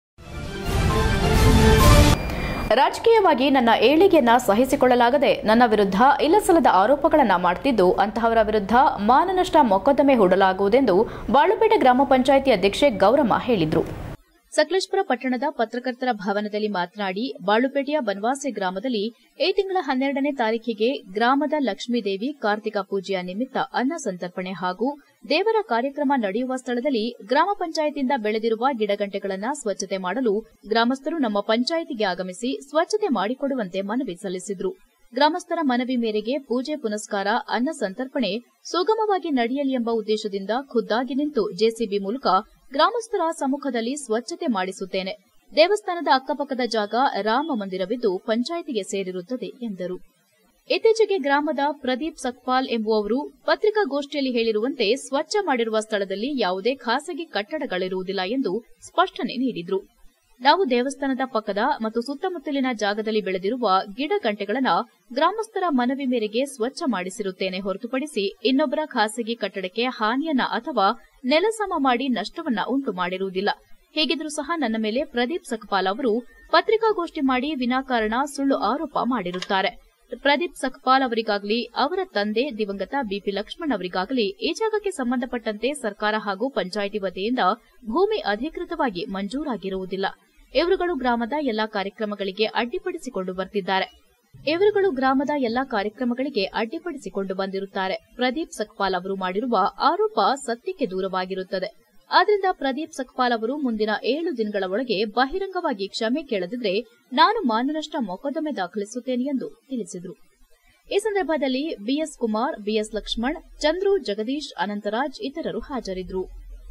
ರಾಜಕೀಯವಾಗಿ ನನ್ನ ಏಳಿಗೆಯನ್ನ ಸಹಿಸಿಕೊಳ್ಳಲಾಗದೆ ನನ್ನ ವಿರುದ್ಧ ಇಲ್ಲಸಲ್ಲದ ಆರೋಪಗಳನ್ನ ಮಾಡ್ತಿದ್ದು ಅಂತಹವರ ವಿರುದ್ಧ ಮಾನನಷ್ಟ ಮೊಕದ್ದಮೆ ಹೂಡಲಾಗುವುದೆಂದು ಬಾಳುಪೇಟೆ ಗ್ರಾಮ ಪಂಚಾಯಿತಿ ಅಧ್ಯಕ್ಷೆ ಗೌರಮ್ಮ ಹೇಳಿದ್ರು ಸಕಲೇಶ್ಪುರ ಪಟ್ಟಣದ ಪತ್ರಕರ್ತರ ಭವನದಲ್ಲಿ ಮಾತನಾಡಿ ಬಾಳುಪೇಟೆಯ ಬನವಾಸಿ ಗ್ರಾಮದಲ್ಲಿ ಈ ತಿಂಗಳ ಹನ್ನೆರಡನೇ ತಾರೀಖಿಗೆ ಗ್ರಾಮದ ಲಕ್ಷ್ಮೀದೇವಿ ಕಾರ್ತಿಕ ಪೂಜೆಯ ನಿಮಿತ್ತ ಅನ್ನ ಸಂತರ್ಪಣೆ ಹಾಗೂ ದೇವರ ಕಾರ್ಯಕ್ರಮ ನಡೆಯುವ ಸ್ಥಳದಲ್ಲಿ ಗ್ರಾಮ ಪಂಚಾಯತಿಯಿಂದ ಬೆಳೆದಿರುವ ಗಿಡಗಂಟೆಗಳನ್ನು ಸ್ವಚ್ಛತೆ ಮಾಡಲು ಗ್ರಾಮಸ್ಥರು ನಮ್ಮ ಪಂಚಾಯಿತಿಗೆ ಆಗಮಿಸಿ ಸ್ವಚ್ಛತೆ ಮಾಡಿಕೊಡುವಂತೆ ಮನವಿ ಸಲ್ಲಿಸಿದ್ರು ಗ್ರಾಮಸ್ಥರ ಮನವಿ ಮೇರೆಗೆ ಪೂಜೆ ಪುನಸ್ಕಾರ ಅನ್ನ ಸಂತರ್ಪಣೆ ಸುಗಮವಾಗಿ ನಡೆಯಲಿ ಎಂಬ ಉದ್ದೇಶದಿಂದ ಖುದ್ದಾಗಿ ನಿಂತು ಜೆಸಿಬಿ ಮೂಲಕ ಗ್ರಾಮಸ್ಥರ ಸಮ್ಮುಖದಲ್ಲಿ ಸ್ವಚ್ಛತೆ ಮಾಡಿಸುತ್ತೇನೆ ದೇವಸ್ಥಾನದ ಅಕ್ಕಪಕ್ಕದ ಜಾಗ ರಾಮ ಮಂದಿರವಿದ್ದು ಪಂಚಾಯಿತಿಗೆ ಸೇರಿರುತ್ತದೆ ಎಂದರು ಇತ್ತೀಚೆಗೆ ಗ್ರಾಮದ ಪ್ರದೀಪ್ ಸಕ್ಪಾಲ್ ಎಂಬುವವರು ಪತ್ರಿಕಾಗೋಷ್ಠಿಯಲ್ಲಿ ಹೇಳಿರುವಂತೆ ಸ್ವಚ್ಛ ಮಾಡಿರುವ ಸ್ಥಳದಲ್ಲಿ ಯಾವುದೇ ಖಾಸಗಿ ಕಟ್ಟಡಗಳಿರುವುದಿಲ್ಲ ಎಂದು ಸ್ಪಷ್ಟನೆ ನೀಡಿದ್ರು ನಾವು ದೇವಸ್ಥಾನದ ಪಕ್ಕದ ಮತ್ತು ಸುತ್ತಮುತ್ತಲಿನ ಜಾಗದಲ್ಲಿ ಬೆಳೆದಿರುವ ಗಿಡ ಗಂಟೆಗಳನ್ನ ಗ್ರಾಮಸ್ಥರ ಮನವಿ ಮೇರೆಗೆ ಸ್ವಚ್ಛ ಮಾಡಿಸಿರುತ್ತೇನೆ ಹೊರತುಪಡಿಸಿ ಇನ್ನೊಬ್ಬರ ಖಾಸಗಿ ಕಟ್ಟಡಕ್ಕೆ ಹಾನಿಯನ್ನ ಅಥವಾ ನೆಲಸಮ ಮಾಡಿ ನಷ್ಟವನ್ನ ಉಂಟು ಮಾಡಿರುವುದಿಲ್ಲ ಹೇಗಿದ್ರೂ ಸಹ ನನ್ನ ಮೇಲೆ ಪ್ರದೀಪ್ ಸಕ್ಪಾಲ್ ಅವರು ಪತ್ರಿಕಾಗೋಷ್ಠಿ ಮಾಡಿ ವಿನಾಕಾರಣ ಸುಳ್ಳು ಆರೋಪ ಮಾಡಿರುತ್ತಾರೆ ಪ್ರದೀಪ್ ಸಕ್ಪಾಲ್ ಅವರಿಗಾಗಲಿ ಅವರ ತಂದೆ ದಿವಂಗತ ಬಿಪಿ ಲಕ್ಷ್ಮಣ್ ಅವರಿಗಾಗಲಿ ಈ ಜಾಗಕ್ಕೆ ಸಂಬಂಧಪಟ್ಟಂತೆ ಸರ್ಕಾರ ಹಾಗೂ ಪಂಚಾಯಿತಿ ವತಿಯಿಂದ ಭೂಮಿ ಅಧಿಕೃತವಾಗಿ ಮಂಜೂರಾಗಿರುವುದಿಲ್ಲ ಇವರುಗಳು ಗ್ರಾಮದ ಎಲ್ಲಾ ಕಾರ್ಯಕ್ರಮಗಳಿಗೆ ಅಡ್ಡಿಪಡಿಸಿಕೊಂಡು ಬರ್ತಿದ್ದಾರೆ ಇವರುಗಳು ಗ್ರಾಮದ ಎಲ್ಲಾ ಕಾರ್ಯಕ್ರಮಗಳಿಗೆ ಅಡ್ಡಿಪಡಿಸಿಕೊಂಡು ಬಂದಿರುತ್ತಾರೆ ಪ್ರದೀಪ್ ಸಕ್ಪಾಲ್ ಅವರು ಮಾಡಿರುವ ಆರೋಪ ಸತ್ಯಕ್ಕೆ ದೂರವಾಗಿರುತ್ತದೆ ಆದ್ರಿಂದ ಪ್ರದೀಪ್ ಸಕ್ಪಾಲ್ ಅವರು ಮುಂದಿನ ಏಳು ದಿನಗಳ ಒಳಗೆ ಬಹಿರಂಗವಾಗಿ ಕ್ಷಮೆ ಕೇಳದಿದ್ರೆ ನಾನು ಮಾನನಷ್ಟ ಮೊಕದ್ದಮೆ ದಾಖಲಿಸುತ್ತೇನೆ ಎಂದು ತಿಳಿಸಿದರು ಈ ಸಂದರ್ಭದಲ್ಲಿ ಬಿಎಸ್ ಕುಮಾರ್ ಬಿಎಸ್ ಲಕ್ಷ್ಮಣ್ ಚಂದ್ರು ಜಗದೀಶ್ ಅನಂತರಾಜ್ ಇತರರು ಹಾಜರಿದ್ದರು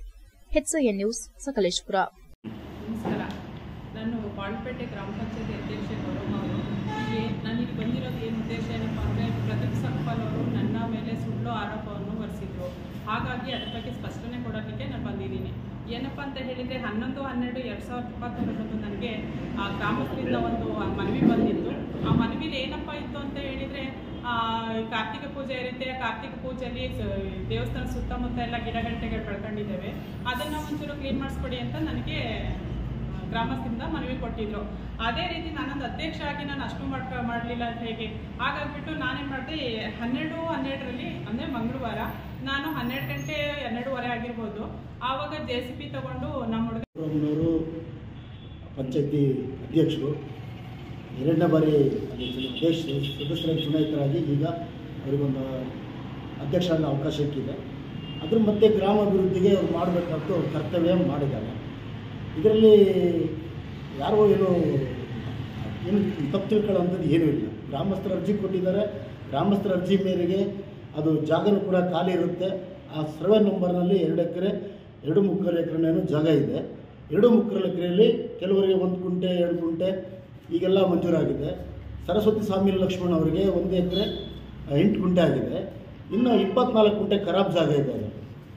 ಎನ್ ನ್ಯೂಸ್ ಸಕಲೇಶ್ಪುರ ನಮಸ್ಕಾರ ನಾನು ಬಾಳ್ಪೇಟೆ ಗ್ರಾಮ ಪಂಚಾಯತಿ ಅಧ್ಯಕ್ಷೆ ಗೌರಮ್ಮ ಅವರು ಹೀಗೆ ನನಗೆ ಬಂದಿರೋದು ಏನು ಉದ್ದೇಶ ಏನಪ್ಪ ಅಂದರೆ ಪ್ರದೀಪ್ ಸಕ್ಪಾಲ್ ಅವರು ನನ್ನ ಮೇಲೆ ಸುಳ್ಳು ಆರೋಪವನ್ನು ಹೊರಿಸಿದ್ರು ಹಾಗಾಗಿ ಅದ್ರ ಬಗ್ಗೆ ಸ್ಪಷ್ಟನೆ ಕೊಡೋದಕ್ಕೆ ನಾನು ಬಂದಿದ್ದೀನಿ ಏನಪ್ಪ ಅಂತ ಹೇಳಿದರೆ ಹನ್ನೊಂದು ಹನ್ನೆರಡು ಎರಡು ಸಾವಿರದ ಇಪ್ಪತ್ತೊಂದರಂದು ನನಗೆ ಆ ಗ್ರಾಮಸ್ಥರಿಂದ ಒಂದು ಮನವಿ ಬಂದಿತ್ತು ಆ ಮನವಿಲಿ ಏನಪ್ಪ ಇತ್ತು ಅಂತ ಹೇಳಿದರೆ ಕಾರ್ತಿಕ ಪೂಜೆ ಇರುತ್ತೆ ಕಾರ್ತಿಕ ಪೂಜೆಯಲ್ಲಿ ಸ- ದೇವಸ್ಥಾನ ಸುತ್ತಮುತ್ತ ಎಲ್ಲ ಗಿಡಗಂಟೆಗಳು ಬೆಳ್ಕೊಂಡಿದ್ದೇವೆ ಅದನ್ನು ಒಂಚೂರು ಕ್ಲೀನ್ ಮಾಡಿಸ್ಕೊಡಿ ಅಂತ ನನಗೆ ಗ್ರಾಮಸ್ಥರಿಂದ ಮನವಿ ಕೊಟ್ಟಿದ್ರು ಅದೇ ರೀತಿ ನಾನೊಂದು ಅಧ್ಯಕ್ಷ ಆಗಿ ನಾನು ಅಷ್ಟು ಮಾಡ್ಕ ಮಾಡಲಿಲ್ಲ ಅಂತ ಹೇಗೆ ಹಾಗಾಗ್ಬಿಟ್ಟು ನಾನೇನು ಮಾಡಿದೆ ಹನ್ನೆರಡು ಹನ್ನೆರಡರಲ್ಲಿ ಅಂದರೆ ಮಂಗಳವಾರ ನಾನು ಹನ್ನೆರಡು ಗಂಟೆ ಹನ್ನೆರಡುವರೆ ಆಗಿರ್ಬೋದು ಆವಾಗ ಜೆ ಸಿ ಪಿ ತಗೊಂಡು ನಮ್ಮ ಹುಡುಗ ಅವರು ಪಂಚಾಯತಿ ಅಧ್ಯಕ್ಷರು ಎರಡನೇ ಬಾರಿ ಅಧ್ಯಕ್ಷ ಸದಸ್ಯರಾಗಿ ಚುನಾಯಿತರಾಗಿ ಈಗ ಅವರಿಗೊಂದು ಅಧ್ಯಕ್ಷ ಆಗೋ ಅವಕಾಶ ಸಿಕ್ಕಿದೆ ಅದ್ರ ಮತ್ತೆ ಗ್ರಾಮಾಭಿವೃದ್ಧಿಗೆ ಅವ್ರು ಮಾಡಬೇಕಾದ್ದು ಅವ್ರ ಕರ್ತವ್ಯ ಮಾಡಿದ್ದಾರೆ ಇದರಲ್ಲಿ ಯಾರೋ ಏನು ಏನು ತಪ್ಪು ತಿಳ್ಕೊಳ್ಳೋವಂಥದ್ದು ಏನೂ ಇಲ್ಲ ಗ್ರಾಮಸ್ಥರ ಅರ್ಜಿ ಕೊಟ್ಟಿದ್ದಾರೆ ಗ್ರಾಮಸ್ಥರ ಅರ್ಜಿ ಮೇರೆಗೆ ಅದು ಜಾಗನೂ ಕೂಡ ಖಾಲಿ ಇರುತ್ತೆ ಆ ಸರ್ವೆ ನಂಬರ್ನಲ್ಲಿ ಎರಡು ಎಕರೆ ಎರಡು ಮುಕ್ಕಾಲು ಎಕರೆನೇನು ಜಾಗ ಇದೆ ಎರಡು ಮುಕ್ಕಾಲು ಎಕರೆಯಲ್ಲಿ ಕೆಲವರಿಗೆ ಒಂದು ಕುಂಟೆ ಎರಡು ಕುಂಟೆ ಈಗೆಲ್ಲ ಮಂಜೂರಾಗಿದೆ ಸರಸ್ವತಿ ಸ್ವಾಮಿ ಲಕ್ಷ್ಮಣ್ ಅವರಿಗೆ ಒಂದು ಎಕರೆ ಎಂಟು ಕುಂಟೆ ಆಗಿದೆ ಇನ್ನು ಇಪ್ಪತ್ನಾಲ್ಕು ಗುಂಟೆ ಖರಾಬ್ ಜಾಗ ಇದೆ ಅಲ್ಲಿ.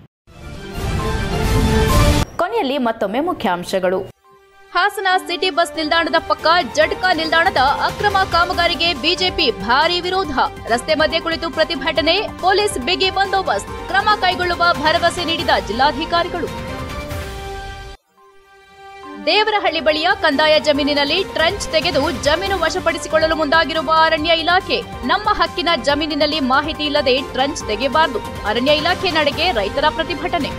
ಕೊನೆಯಲ್ಲಿ ಮತ್ತೊಮ್ಮೆ ಮುಖ್ಯಾಂಶಗಳು ಹಾಸನ ಸಿಟಿ ಬಸ್ ನಿಲ್ದಾಣದ ಪಕ್ಕ ಜಡ್ಕಾ ನಿಲ್ದಾಣದ ಅಕ್ರಮ ಕಾಮಗಾರಿಗೆ ಬಿಜೆಪಿ ಭಾರೀ ವಿರೋಧ ರಸ್ತೆ ಮಧ್ಯೆ ಕುಳಿತು ಪ್ರತಿಭಟನೆ ಪೊಲೀಸ್ ಬಿಗಿ ಬಂದೋಬಸ್ತ್ ಕ್ರಮ ಕೈಗೊಳ್ಳುವ ಭರವಸೆ ನೀಡಿದ ಜಿಲ್ಲಾಧಿಕಾರಿಗಳು ದೇವರಹಳ್ಳಿ ಬಳಿಯ ಕಂದಾಯ ಜಮೀನಿನಲ್ಲಿ ಟ್ರಂಚ್ ತೆಗೆದು ಜಮೀನು ವಶಪಡಿಸಿಕೊಳ್ಳಲು ಮುಂದಾಗಿರುವ ಅರಣ್ಯ ಇಲಾಖೆ ನಮ್ಮ ಹಕ್ಕಿನ ಜಮೀನಿನಲ್ಲಿ ಮಾಹಿತಿ ಇಲ್ಲದೆ ಟ್ರಂಚ್ ತೆಗೆಯಬಾರದು ಅರಣ್ಯ ಇಲಾಖೆ ನಡೆಗೆ ರೈತರ ಪ್ರತಿಭಟನೆ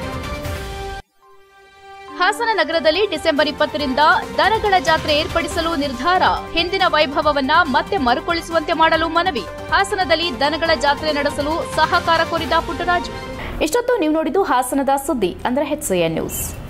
ಹಾಸನ ನಗರದಲ್ಲಿ ಡಿಸೆಂಬರ್ ಇಪ್ಪತ್ತರಿಂದ ದನಗಳ ಜಾತ್ರೆ ಏರ್ಪಡಿಸಲು ನಿರ್ಧಾರ ಹಿಂದಿನ ವೈಭವವನ್ನ ಮತ್ತೆ ಮರುಕಳಿಸುವಂತೆ ಮಾಡಲು ಮನವಿ ಹಾಸನದಲ್ಲಿ ದನಗಳ ಜಾತ್ರೆ ನಡೆಸಲು ಸಹಕಾರ ಕೋರಿದ ಪುಟ್ಟರಾಜು ಇಷ್ಟೊತ್ತು ನೀವು ನೋಡಿದ್ದು ಹಾಸನದ ಸುದ್ದಿ ಅಂದ್ರೆ ಹೆಚ್ಎನ್ ನ್ಯೂಸ್